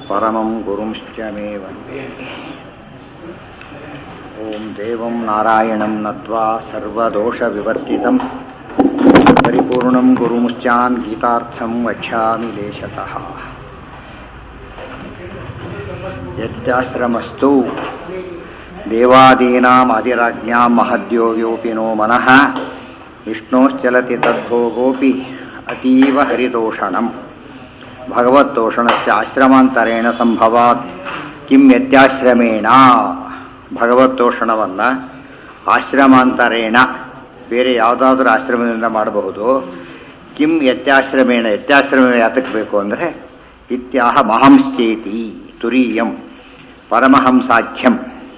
परमं गुरुंश्च मे वन्दे ॐ देवं नारायणं नत्वा सर्वदोषविवर्जितं परिपूर्णं गुरुमुश्चान् गीतार्थं वक्ष्यामि लेशतः यत्याश्रमस्तु देवादीनाम् अधिराज्ञां महद्योग्योऽपि नो मनः विष्णोश्चलति तद्भोगोऽपि अतीव हरितोषणम् ಭಗವತ್ತೋಷಣಸ್ಯ ಆಶ್ರಮಾಂತರೇಣ ಸಂಭವಾತ್ ಕಿಂ ವ್ಯತ್ಯಾಶ್ರಮೇಣ ಭಗವತ್ತೋಷಣವನ್ನು ಆಶ್ರಮಾಂತರೇಣ ಬೇರೆ ಯಾವುದಾದ್ರೂ ಆಶ್ರಮದಿಂದ ಮಾಡಬಹುದು ಕಿಂ ವ್ಯತ್ಯಾಶ್ರಮೇಣ ವ್ಯತ್ಯಾಶ್ರಮ ಯಾತಕ್ಕೆ ಬೇಕು ಅಂದರೆ ಇತ್ಯಾಹ ಮಹಂಶ್ಚೇತಿ ತುರೀಯಂ ಪರಮಹಂಸಾಖ್ಯಂ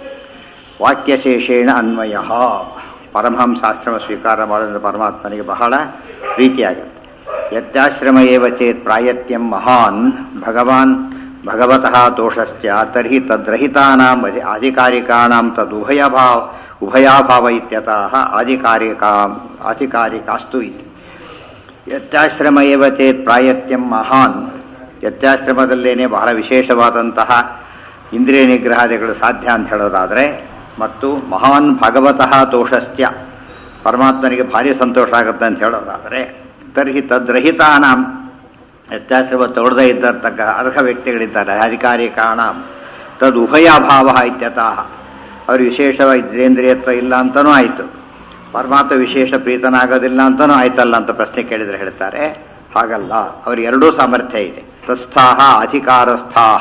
ವಾಕ್ಯಶೇಷೇಣ ಅನ್ವಯ ಪರಮಹಂಸಾಶ್ರಮ ಸ್ವೀಕಾರ ಮಾಡೋದ್ರಿಂದ ಪರಮಾತ್ಮನಿಗೆ ಬಹಳ ಪ್ರೀತಿಯಾಗುತ್ತೆ ಯತ್ಯಾಶ್ರಮ ಏವ ಚೇತ್ ಪ್ರಾಯತ್ಯಂ ಮಹಾನ್ ಭಗವಾನ್ ಭಗವತಃ ದೋಷಶ್ಚ ತರ್ಹಿ ತದ್ರಹಿತಾನಾಂ ಅಧಿ ಆಧಿಕಾರಿಕಾಣಾಂ ತದುಭಯಭಾವ ಉಭಯಾಭಾವ ಇತ್ಯತಃ ಆಧಿಕಾರಿಕಾ ಆಧಿಕಾರಿಕಾಸ್ತು ಇತಿ ಯತ್ಯಾಶ್ರಮ ಏವ ಚೇತ್ ಪ್ರಾಯತ್ಯಂ ಮಹಾನ್ ಯತ್ಯಾಶ್ರಮದಲ್ಲೇನೆ ಬಹಳ ವಿಶೇಷವಾದಂತಹ ಇಂದ್ರಿಯ ನಿಗ್ರಹಾದಿಗಳು ಸಾಧ್ಯ ಅಂತ ಹೇಳೋದಾದರೆ ಮತ್ತು ಮಹಾನ್ ಭಗವತಃ ದೋಷಶ್ಚ ಪರಮಾತ್ಮನಿಗೆ ಭಾರಿ ಸಂತೋಷ ಆಗುತ್ತೆ ಅಂತ ಹೇಳೋದಾದರೆ ತರ್ಹಿ ತದ್ರಹಿತಾನಾಂ ವ್ಯತ್ಯಾಸವ ತೊಡದೇ ಇದ್ದರ್ತಕ್ಕ ಅರ್ಹ ವ್ಯಕ್ತಿಗಳಿದ್ದಾರೆ ಅಧಿಕಾರಿ ಕಾರಣ ತದ್ ಉಭಯಾಭಾವ ಇತ್ಯತಃ ಅವರು ವಿಶೇಷವಾಗಿ ಇದ್ರೇಂದ್ರಿಯತ್ವ ಇಲ್ಲ ಅಂತನೂ ಆಯಿತು ಪರಮಾತ್ಮ ವಿಶೇಷ ಪ್ರೀತನಾಗೋದಿಲ್ಲ ಅಂತನೂ ಆಯ್ತಲ್ಲ ಅಂತ ಪ್ರಶ್ನೆ ಕೇಳಿದರೆ ಹೇಳ್ತಾರೆ ಹಾಗಲ್ಲ ಅವ್ರಿಗೆ ಎರಡೂ ಸಾಮರ್ಥ್ಯ ಇದೆ ತಸ್ಥಾಹ ಅಧಿಕಾರಸ್ಥಾಹ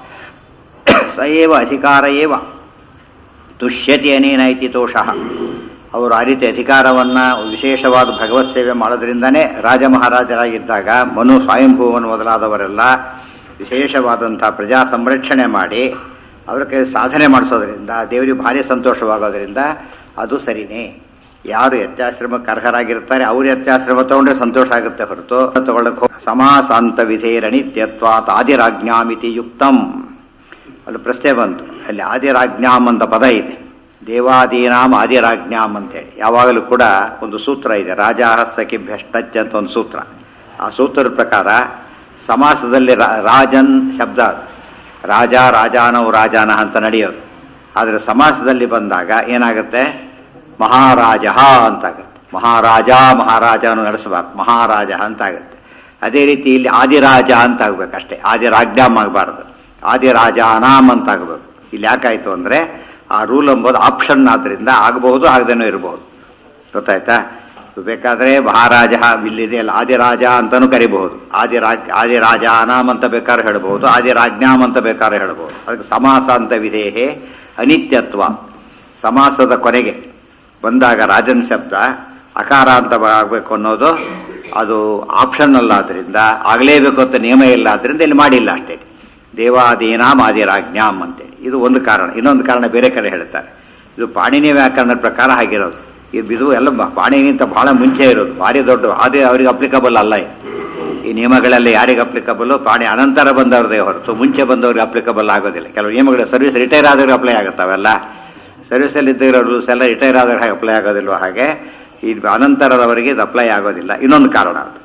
ಸ ಏವ ಅಧಿಕಾರ ಏವ ತುಷ್ಯತಿ ಅನೇನ ಇತಿ ತೋಷಃ ಅವರು ಆ ರೀತಿ ಅಧಿಕಾರವನ್ನು ವಿಶೇಷವಾದ ಭಗವತ್ ಸೇವೆ ಮಾಡೋದ್ರಿಂದನೇ ರಾಜ ಮಹಾರಾಜರಾಗಿದ್ದಾಗ ಮನು ಸ್ವಯಂಭೂವನ್ ಮೊದಲಾದವರೆಲ್ಲ ವಿಶೇಷವಾದಂಥ ಪ್ರಜಾ ಸಂರಕ್ಷಣೆ ಮಾಡಿ ಅವರ ಕೈ ಸಾಧನೆ ಮಾಡಿಸೋದ್ರಿಂದ ದೇವರಿಗೆ ಭಾರಿ ಸಂತೋಷವಾಗೋದ್ರಿಂದ ಅದು ಸರಿನೇ ಯಾರು ಯತ್ಯಾಶ್ರಮಕ್ಕೆ ಅರ್ಹರಾಗಿರ್ತಾರೆ ಅವ್ರು ಯತ್ಯಾಶ್ರಮ ತಗೊಂಡ್ರೆ ಸಂತೋಷ ಆಗುತ್ತೆ ಹೊರತು ತಗೊಳ್ಳಕ್ಕೆ ಸಮಾಸಾಂತ ವಿಧೇರಣಿತ್ಯತ್ವಾತ್ ಆದಿರಾಜ್ಞಾಮಿತಿ ಯುಕ್ತಂ ಅಲ್ಲಿ ಪ್ರಶ್ನೆ ಬಂತು ಅಲ್ಲಿ ಆದಿರಾಜ್ಞಾಮ್ ಅಂತ ಪದ ಇದೆ ದೇವಾದೀನಾಂ ಆದಿರಾಜ್ಞಾಮ್ ಅಂತೇಳಿ ಯಾವಾಗಲೂ ಕೂಡ ಒಂದು ಸೂತ್ರ ಇದೆ ರಾಜಾಹಸ್ತಕಿಭ್ಯಷ್ಟಚ್ ಅಂತ ಒಂದು ಸೂತ್ರ ಆ ಸೂತ್ರದ ಪ್ರಕಾರ ಸಮಾಸದಲ್ಲಿ ರಾಜನ್ ಶಬ್ದ ರಾಜ ರಾಜಾನವು ರಾಜಾನ ಅಂತ ನಡೆಯೋದು ಆದರೆ ಸಮಾಸದಲ್ಲಿ ಬಂದಾಗ ಏನಾಗುತ್ತೆ ಮಹಾರಾಜ ಅಂತಾಗುತ್ತೆ ಮಹಾರಾಜ ಮಹಾರಾಜನು ನಡೆಸಬಾರ್ದು ಮಹಾರಾಜ ಅಂತಾಗುತ್ತೆ ಅದೇ ರೀತಿ ಇಲ್ಲಿ ಆದಿರಾಜ ಅಂತ ಆಗ್ಬೇಕಷ್ಟೇ ಆದಿರಾಜ್ಞಾಮ್ ಆಗಬಾರ್ದು ಆದಿರಾಜಾನಾಮ್ ಅಂತ ಆಗಬೇಕು ಇಲ್ಲಿ ಯಾಕಾಯ್ತು ಅಂದರೆ ಆ ರೂಲ್ ಎಂಬುದು ಆಪ್ಷನ್ ಆದ್ದರಿಂದ ಆಗಬಹುದು ಆಗದೇನೂ ಇರಬಹುದು ಗೊತ್ತಾಯ್ತಾ ಬೇಕಾದರೆ ಮಹಾರಾಜ ಇಲ್ಲಿದೆ ಅಲ್ಲ ಆದಿರಾಜ ಅಂತಲೂ ಕರಿಬಹುದು ಆದಿರಾಜ್ ಆದಿರಾಜ ಅನಾಮ್ ಅಂತ ಬೇಕಾದ್ರೆ ಹೇಳ್ಬೋದು ಆದಿರಾಜ್ಞಾಮ್ ಅಂತ ಬೇಕಾದ್ರೆ ಹೇಳ್ಬೋದು ಅದಕ್ಕೆ ಸಮಾಸ ಅಂತ ವಿಧೇಹೆ ಅನಿತ್ಯತ್ವ ಸಮಾಸದ ಕೊನೆಗೆ ಬಂದಾಗ ರಾಜನ್ ಶಬ್ದ ಅಕಾರ ಅಂತ ಆಗಬೇಕು ಅನ್ನೋದು ಅದು ಆಪ್ಷನ್ ಅಲ್ಲ ಆಗಲೇಬೇಕು ಅಂತ ನಿಯಮ ಇಲ್ಲ ಆದ್ದರಿಂದ ಇಲ್ಲಿ ಮಾಡಿಲ್ಲ ಅಷ್ಟೇ ದೇವಾದೀನಾಮ್ ಆದಿರಾಜ್ಞಾಮ್ ಅಂತೇಳಿ ಇದು ಒಂದು ಕಾರಣ ಇನ್ನೊಂದು ಕಾರಣ ಬೇರೆ ಕಡೆ ಹೇಳ್ತಾರೆ ಇದು ಪಾಣಿನಿ ವ್ಯಾಕರಣದ ಪ್ರಕಾರ ಆಗಿರೋದು ಇದು ಇದು ಎಲ್ಲ ಪಾಣಿನಿಂತ ಬಹಳ ಮುಂಚೆ ಇರೋದು ಭಾರಿ ದೊಡ್ಡ ಅದೇ ಅವ್ರಿಗೆ ಅಪ್ಲಿಕಬಲ್ ಅಲ್ಲ ಈ ನಿಯಮಗಳೆಲ್ಲ ಯಾರಿಗೆ ಅಪ್ಲಿಕಬಲ್ ಪಾಣಿ ಅನಂತರ ಬಂದವ್ರದೇ ಹೊರತು ಮುಂಚೆ ಬಂದವ್ರಿಗೆ ಅಪ್ಲಿಕಬಲ್ ಆಗೋದಿಲ್ಲ ಕೆಲವು ನಿಯಮಗಳು ಸರ್ವಿಸ್ ರಿಟೈರ್ ಆದವ್ರಿಗೆ ಅಪ್ಲೈ ಆಗುತ್ತಾವೆಲ್ಲ ಸರ್ವಿಸಲ್ಲಿ ಇದ್ದಿರೋ ರೂಲ್ಸ್ ಎಲ್ಲ ರಿಟೈರ್ ಆದವ್ರಿಗೆ ಹಾಗೆ ಅಪ್ಲೈ ಆಗೋದಿಲ್ವ ಹಾಗೆ ಈ ಅನಂತರದವರಿಗೆ ಇದು ಅಪ್ಲೈ ಆಗೋದಿಲ್ಲ ಇನ್ನೊಂದು ಕಾರಣ ಅದು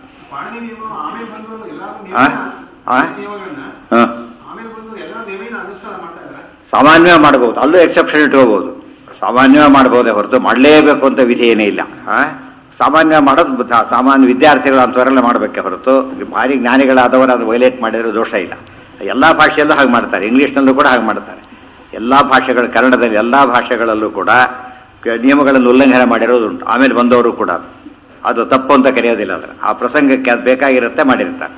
ಹಾಂ ಸಾಮಾನ್ಯ ಮಾಡಬಹುದು ಅಲ್ಲೂ ಎಕ್ಸೆಪ್ಷನ್ ಇಟ್ಕೋಬಹುದು ಸಾಮಾನ್ಯ ಮಾಡಬಹುದೇ ಹೊರತು ಮಾಡಲೇಬೇಕು ಅಂತ ವಿಧಿ ಏನೇ ಇಲ್ಲ ಸಾಮಾನ್ಯ ಮಾಡೋದು ಸಾಮಾನ್ಯ ವಿದ್ಯಾರ್ಥಿಗಳು ಅಂಥವರೆಲ್ಲ ಮಾಡಬೇಕೆ ಹೊರತು ಭಾರಿ ಜ್ಞಾನಿಗಳಾದವರು ಅದು ವೈಲೇಟ್ ಮಾಡಿದ್ರೆ ದೋಷ ಇಲ್ಲ ಎಲ್ಲ ಭಾಷೆಯಲ್ಲೂ ಹಾಗೆ ಮಾಡ್ತಾರೆ ಇಂಗ್ಲೀಷ್ನಲ್ಲೂ ಕೂಡ ಹಾಗೆ ಮಾಡ್ತಾರೆ ಎಲ್ಲ ಭಾಷೆಗಳು ಕನ್ನಡದಲ್ಲಿ ಎಲ್ಲ ಭಾಷೆಗಳಲ್ಲೂ ಕೂಡ ನಿಯಮಗಳನ್ನು ಉಲ್ಲಂಘನೆ ಮಾಡಿರೋದು ಉಂಟು ಆಮೇಲೆ ಬಂದವರು ಕೂಡ ಅದು ತಪ್ಪು ಅಂತ ಕರೆಯೋದಿಲ್ಲ ಅದರ ಆ ಪ್ರಸಂಗಕ್ಕೆ ಅದು ಬೇಕಾಗಿರುತ್ತೆ ಮಾಡಿರ್ತಾರೆ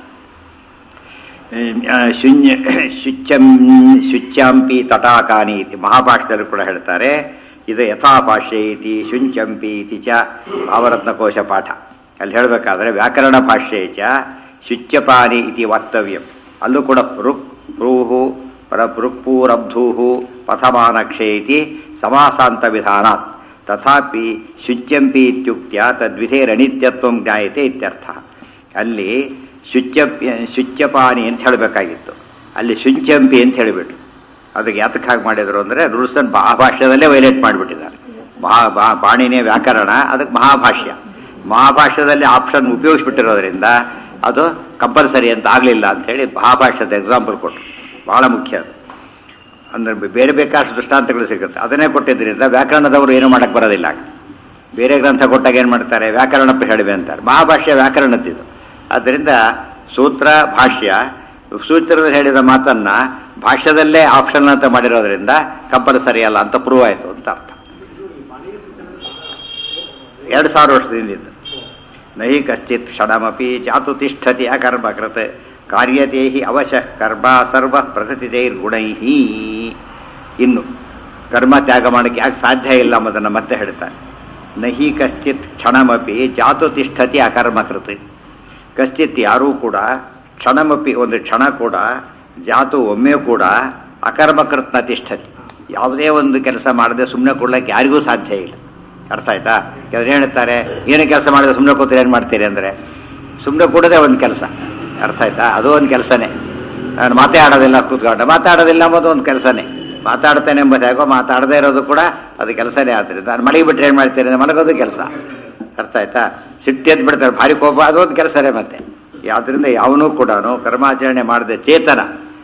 ಶುನ್ಯ ಶುಚ್ಯಂ ಶುಚ್ಯಾಂಪಿ ತಟಾಕಾನಿ ಇತಿ ಮಹಾಭಾಷ್ಯದಲ್ಲಿ ಕೂಡ ಹೇಳ್ತಾರೆ ಇದು ಯಥಾಭಾಷ್ಯ ಇತಿ ಶುಂಚಂಪಿ ಇತಿ ಚ ಭಾವರತ್ನ ಕೋಶ ಪಾಠ ಅಲ್ಲಿ ಹೇಳಬೇಕಾದ್ರೆ ವ್ಯಾಕರಣ ಭಾಷ್ಯೆ ಚ ಶುಚ್ಯಪಾನಿ ಇತಿ ವಕ್ತವ್ಯಂ ಅಲ್ಲೂ ಕೂಡ ಪೃಕ್ ಪ್रूಹು ಪೃಕ್ಪೂರಬ್ಧೂಹು ಪಥಮಾನಕ್ಷೆ ಇತಿ ಸಮಾಸಾಂತ ವಿಧಾನಾತ್ ತಥಾಪಿ ಶುಚ್ಯಂಪಿ ಇತ್ಯುಕ್ತ್ಯ ತದ್ವಿಧೇರಣಿತ್ಯತ್ವ ಜ್ಞಾಯತೆ ಇತ್ಯರ್ಥ ಅಲ್ಲಿ ಶುಚ್ಯ ಶುಚ್ಯಪಾನಿ ಅಂತ ಹೇಳಬೇಕಾಗಿತ್ತು ಅಲ್ಲಿ ಶುಂಚಂಪಿ ಅಂತ ಹೇಳಿಬಿಟ್ರು ಅದಕ್ಕೆ ಯಾತಕ್ಕೆ ಹಾಗೆ ಮಾಡಿದ್ರು ಅಂದರೆ ರೂಲ್ಸನ್ ಮಹಾಭಾಷ್ಯದಲ್ಲೇ ವೈಲೇಟ್ ಮಾಡಿಬಿಟ್ಟಿದ್ದಾರೆ ಮಹಾ ಪಾಣಿನಿಯ ವ್ಯಾಕರಣ ಅದಕ್ಕೆ ಮಹಾಭಾಷ್ಯ ಮಹಾಭಾಷ್ಯದಲ್ಲಿ ಆಪ್ಷನ್ ಉಪಯೋಗಿಸ್ಬಿಟ್ಟಿರೋದ್ರಿಂದ ಅದು ಕಂಪಲ್ಸರಿ ಅಂತ ಆಗಲಿಲ್ಲ ಅಂಥೇಳಿ ಮಹಾಭಾಷ್ಯದ ಎಕ್ಸಾಂಪಲ್ ಕೊಟ್ಟರು ಬಹಳ ಮುಖ್ಯ ಅದು ಅಂದರೆ ಬೇರೆ ಬೇಕಾದಷ್ಟು ದೃಷ್ಟಾಂತಗಳು ಸಿಗುತ್ತೆ ಅದನ್ನೇ ಕೊಟ್ಟಿದ್ದರಿಂದ ವ್ಯಾಕರಣದವರು ಏನು ಮಾಡಕ್ಕೆ ಬರೋದಿಲ್ಲ ಬೇರೆ ಗ್ರಂಥ ಕೊಟ್ಟಾಗ ಏನು ಮಾಡ್ತಾರೆ ವ್ಯಾಕರಣ ಹೇಳಿವೆ ಅಂತಾರೆ ಮಹಾಭಾಷ್ಯ ವ್ಯಾಕರಣದ್ದಿದು ಆದ್ದರಿಂದ ಸೂತ್ರ ಭಾಷ್ಯ ಸೂತ್ರದಲ್ಲಿ ಹೇಳಿದ ಮಾತನ್ನ ಭಾಷ್ಯದಲ್ಲೇ ಆಪ್ಷನ್ ಅಂತ ಮಾಡಿರೋದ್ರಿಂದ ಕಂಪಲ್ಸರಿ ಅಲ್ಲ ಅಂತ ಪ್ರೂವ್ ಆಯಿತು ಅಂತ ಅರ್ಥ ಎರಡು ಸಾವಿರ ವರ್ಷದಿಂದ ಇದು ನಹಿ ಕಶ್ಚಿತ್ ಕ್ಷಣಮಪಿ ಜಾತು ತಿಷ್ಠತಿ ಅಕರ್ಮಕೃತ್ ಕಾರ್ಯತೆ ಹಿ ಅವಶ್ಯ ಕರ್ಮ ಸರ್ವ ಪ್ರಕೃತಿದೈರ್ಗುಣೈ ಇನ್ನು ಕರ್ಮ ತ್ಯಾಗ ಮಾಡಕ್ಕೆ ಯಾಕೆ ಸಾಧ್ಯ ಇಲ್ಲ ಎಂಬುದನ್ನು ಮತ್ತೆ ಹೇಳ್ತಾನೆ ನಹಿ ಕಶ್ಚಿತ್ ಕ್ಷಣಮಪಿ ಜಾತು ತಿಷ್ಠತಿ ಅಕರ್ಮಕೃತ್ ಕಶ್ಚಿತ್ ಯಾರೂ ಕೂಡ ಕ್ಷಣಮಪಿ ಒಂದು ಕ್ಷಣ ಕೂಡ ಜಾತು ಒಮ್ಮೆ ಕೂಡ ಅಕರ್ಮಕೃತ್ನ ತಿಷ್ಠತಿ ಯಾವುದೇ ಒಂದು ಕೆಲಸ ಮಾಡದೆ ಸುಮ್ಮನೆ ಕೊಡ್ಲಿಕ್ಕೆ ಯಾರಿಗೂ ಸಾಧ್ಯ ಇಲ್ಲ ಅರ್ಥ ಆಯ್ತಾ ಕೆಲವರು ಹೇಳ್ತಾರೆ ಏನು ಕೆಲಸ ಮಾಡಿದ್ರೆ ಸುಮ್ಮನೆ ಕೂತ್ರೆ ಏನು ಮಾಡ್ತೀರಿ ಅಂದರೆ ಸುಮ್ಮನೆ ಕೂಡದೆ ಒಂದು ಕೆಲಸ ಅರ್ಥ ಆಯ್ತಾ ಅದು ಒಂದು ಕೆಲಸನೇ ನಾನು ಮಾತೇ ಆಡೋದಿಲ್ಲ ಕೂತ್ಕೊಂಡು ಮಾತಾಡೋದಿಲ್ಲ ಎಂಬುದು ಒಂದು ಕೆಲಸನೇ ಮಾತಾಡ್ತೇನೆ ಎಂಬುದು ಹೇಗೋ ಮಾತಾಡದೇ ಇರೋದು ಕೂಡ ಅದು ಕೆಲಸನೇ ಆದ್ದರಿಂದ ನಾನು ಮಲಗಿ ಬಿಟ್ಟರೆ ಏನು ಮಾಡ್ತೀರಿ ಅಂದ್ರೆ ಮಲಗೋದು ಕೆಲಸ ಅರ್ಥ ಆಯ್ತಾ ಸಿಟ್ಟಿ ಎದ್ದು ಬಿಡ್ತಾರೆ ಭಾರಿ ಕೋಪ ಅದು ಒಂದು ಕೆಲಸನೇ ಮತ್ತೆ ಆದ್ದರಿಂದ ಯಾವನೂ ಕೂಡ ಕರ್ಮಾಚರಣೆ ಮಾಡದೆ ಚೇತನ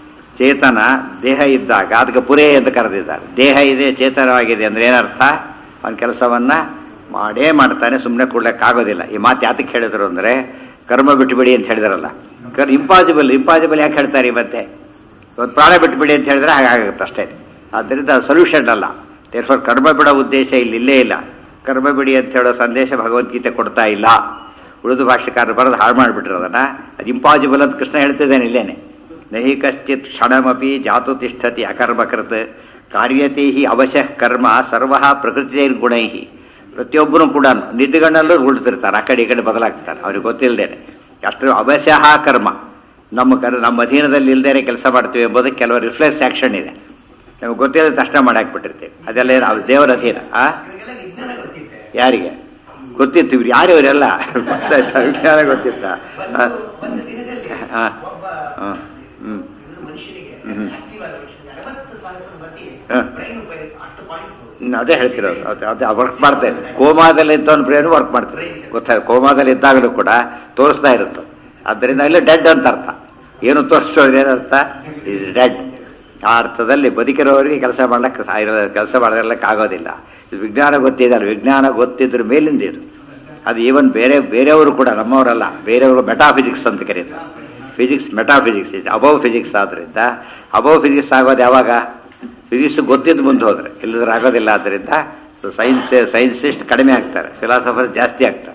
ಚೇತನ ದೇಹ ಇದ್ದಾಗ ಅದಕ್ಕೆ ಪುರೇ ಅಂತ ಕರೆದಿದ್ದಾರೆ ದೇಹ ಇದೆ ಚೇತನವಾಗಿದೆ ಅಂದ್ರೆ ಏನರ್ಥ ಅವನ ಕೆಲಸವನ್ನ ಮಾಡೇ ಮಾಡ್ತಾನೆ ಸುಮ್ಮನೆ ಕೊಡ್ಲಿಕ್ಕಾಗೋದಿಲ್ಲ ಈ ಮಾತು ಯಾತಕ್ಕೆ ಹೇಳಿದ್ರು ಅಂದರೆ ಕರ್ಮ ಬಿಟ್ಟುಬಿಡಿ ಅಂತ ಹೇಳಿದಾರಲ್ಲ ಕರ್ ಇಂಪಾಸಿಬಲ್ ಇಂಪಾಸಿಬಲ್ ಯಾಕೆ ಹೇಳ್ತಾರೆ ಈ ಮತ್ತೆ ಇವತ್ತು ಪ್ರಾಣ ಬಿಟ್ಟುಬಿಡಿ ಅಂತ ಹೇಳಿದ್ರೆ ಹಾಗಾಗುತ್ತೆ ಅಷ್ಟೇ ಆದ್ದರಿಂದ ಸೊಲ್ಯೂಷನ್ ಅಲ್ಲ ದೇರ್ಫೋರ್ ಕರ್ಮ ಬಿಡೋ ಉದ್ದೇಶ ಇಲ್ಲಿ ಇಲ್ಲೇ ಇಲ್ಲ ಕರ್ಮ ಬಿಡಿ ಅಂತ ಹೇಳೋ ಸಂದೇಶ ಭಗವದ್ಗೀತೆ ಕೊಡ್ತಾ ಇಲ್ಲ ಉಳಿದು ಭಾಷೆಕಾರರು ಬರೋದು ಹಾಳು ಮಾಡಿಬಿಟ್ರು ಅದನ್ನ ಅದು ಇಂಪಾಸಿಬಲ್ ಅಂತ ಕೃಷ್ಣ ಹೇಳ್ತಿದ್ದಾನೆ ಇಲ್ಲೇನೆ ನಹಿ ಕಶ್ಚಿತ್ ಕ್ಷಣಮಪಿ ಜಾತು ತಿಷ್ಠತಿ ಅಕರ್ಮಕೃತ್ ಕಾರ್ಯತೆ ಹಿ ಅವಶ್ಯ ಕರ್ಮ ಸರ್ವ ಪ್ರಕೃತಿಯೈರ್ ಗುಣೈ ಪ್ರತಿಯೊಬ್ಬರು ಕೂಡ ನಿದ್ದುಗಣ್ಣಲ್ಲೂ ಉಳ್ತಿರ್ತಾರೆ ಆ ಕಡೆ ಈ ಕಡೆ ಬದಲಾಗ್ತಾರೆ ಅವ್ರಿಗೆ ಗೊತ್ತಿಲ್ಲದೇನೆ ಅಷ್ಟು ಅವಶ್ಯ ಕರ್ಮ ನಮ್ಮ ಕರ್ ನಮ್ಮ ಅಧೀನದಲ್ಲಿ ಇಲ್ದೇನೆ ಕೆಲಸ ಮಾಡ್ತೀವಿ ಎಂಬುದಕ್ಕೆ ಕೆಲವು ರಿಫ್ಲೆಕ್ಸ್ ಆಕ್ಷನ್ ಇದೆ ನಮಗೆ ಗೊತ್ತಿಲ್ಲದೆ ತಕ್ಷಣ ಮಾಡಾಕ್ಬಿಟ್ಟಿರ್ತೀವಿ ಅದೆಲ್ಲ ಏನು ಅದು ದೇವರ ಅಧೀನ ಆ ಇವ್ರಿಗೆಲ್ಲ ವಿಜ್ಞಾನ ಗೊತ್ತಿತ್ತೆ ಯಾರಿಗೆ ಗೊತ್ತಿತ್ತು ಇವ್ರು ಯಾರು ಇವರೆಲ್ಲ ಗೊತ್ತಾಯ್ತಾ ವಿಜ್ಞಾನ ಗೊತ್ತಿತ್ತ ಒಂದು ಒಂದು ದಿನದಲ್ಲಿ ಹಾ. ಒಬ್ಬ ಹಾ. ಹ್ಮ್. ಇವ್ರು ಮನುಷ್ಯನಿಗೆ ಹ್ಮ್. ಆಕ್ಟಿವ್ ಆದ ಮನುಷ್ಯನಿಗೆ ಅರವತ್ತು ಸಹಸ್ರ ಸತಿ ಹಾ. ಬ್ರೈನ್ ಉಪಯೋಗ ಅಷ್ಟು ಪಾಯಿಂಟ್ ಇನ್ನು ಅದೇ ಹೇಳ್ತಿರೋದು ಅದು ಅದೇ ವರ್ಕ್ ಮಾಡ್ತಾ ಇದೆ ಕೋಮಾದಲ್ಲಿ ಇದ್ದವನು ಬ್ರೇನ್ ವರ್ಕ್ ಮಾಡ್ತಾರೆ ಗೊತ್ತಾಗ ಕೋಮಾದಲ್ಲಿ ಇದ್ದಾಗಲೂ ಕೂಡ ತೋರಿಸ್ತಾ ಇರುತ್ತೆ ಆದ್ದರಿಂದ ಇಲ್ಲಿ ಡೆಡ್ ಅಂತ ಅರ್ಥ ಏನು ತೋರಿಸೋದು ಏನರ್ಥ ಇಸ್ ಡೆಡ್ ಆ ಅರ್ಥದಲ್ಲಿ ಬದುಕಿರೋರಿಗೆ ಕೆಲಸ ಮಾಡ್ಲಿಕ್ಕೆ ಕೆಲಸ ಮಾಡೋದಕ್ಕೆ ಆಗೋದಿಲ್ಲ ಇದು ವಿಜ್ಞಾನ ಗೊತ್ತಿದ್ದಾರೆ ವಿಜ್ಞಾನ ಗೊತ್ತಿದ್ರ ಮೇಲಿಂದ ಇದು ಅದು ಈವನ್ ಬೇರೆ ಬೇರೆಯವರು ಕೂಡ ನಮ್ಮವರಲ್ಲ ಬೇರೆಯವರು ಮೆಟಾಫಿಸಿಕ್ಸ್ ಅಂತ ಕರೀತಾರೆ ಫಿಸಿಕ್ಸ್ ಮೆಟಾಫಿಸಿಕ್ಸ್ ಇದೆ ಅಬೌವ್ ಫಿಸಿಕ್ಸ್ ಆದ್ದರಿಂದ ಅಬೌವ್ ಫಿಸಿಕ್ಸ್ ಆಗೋದು ಯಾವಾಗ ಫಿಸಿಕ್ಸ್ ಗೊತ್ತಿದ್ದು ಮುಂದೆ ಹೋದ್ರೆ ಇಲ್ಲದ್ರೆ ಆಗೋದಿಲ್ಲ ಆದ್ದರಿಂದ ಸೈನ್ಸ್ ಸೈನ್ಸಿಸ್ಟ್ ಕಡಿಮೆ ಆಗ್ತಾರೆ ಫಿಲಾಸಫರ್ ಜಾಸ್ತಿ ಆಗ್ತಾರೆ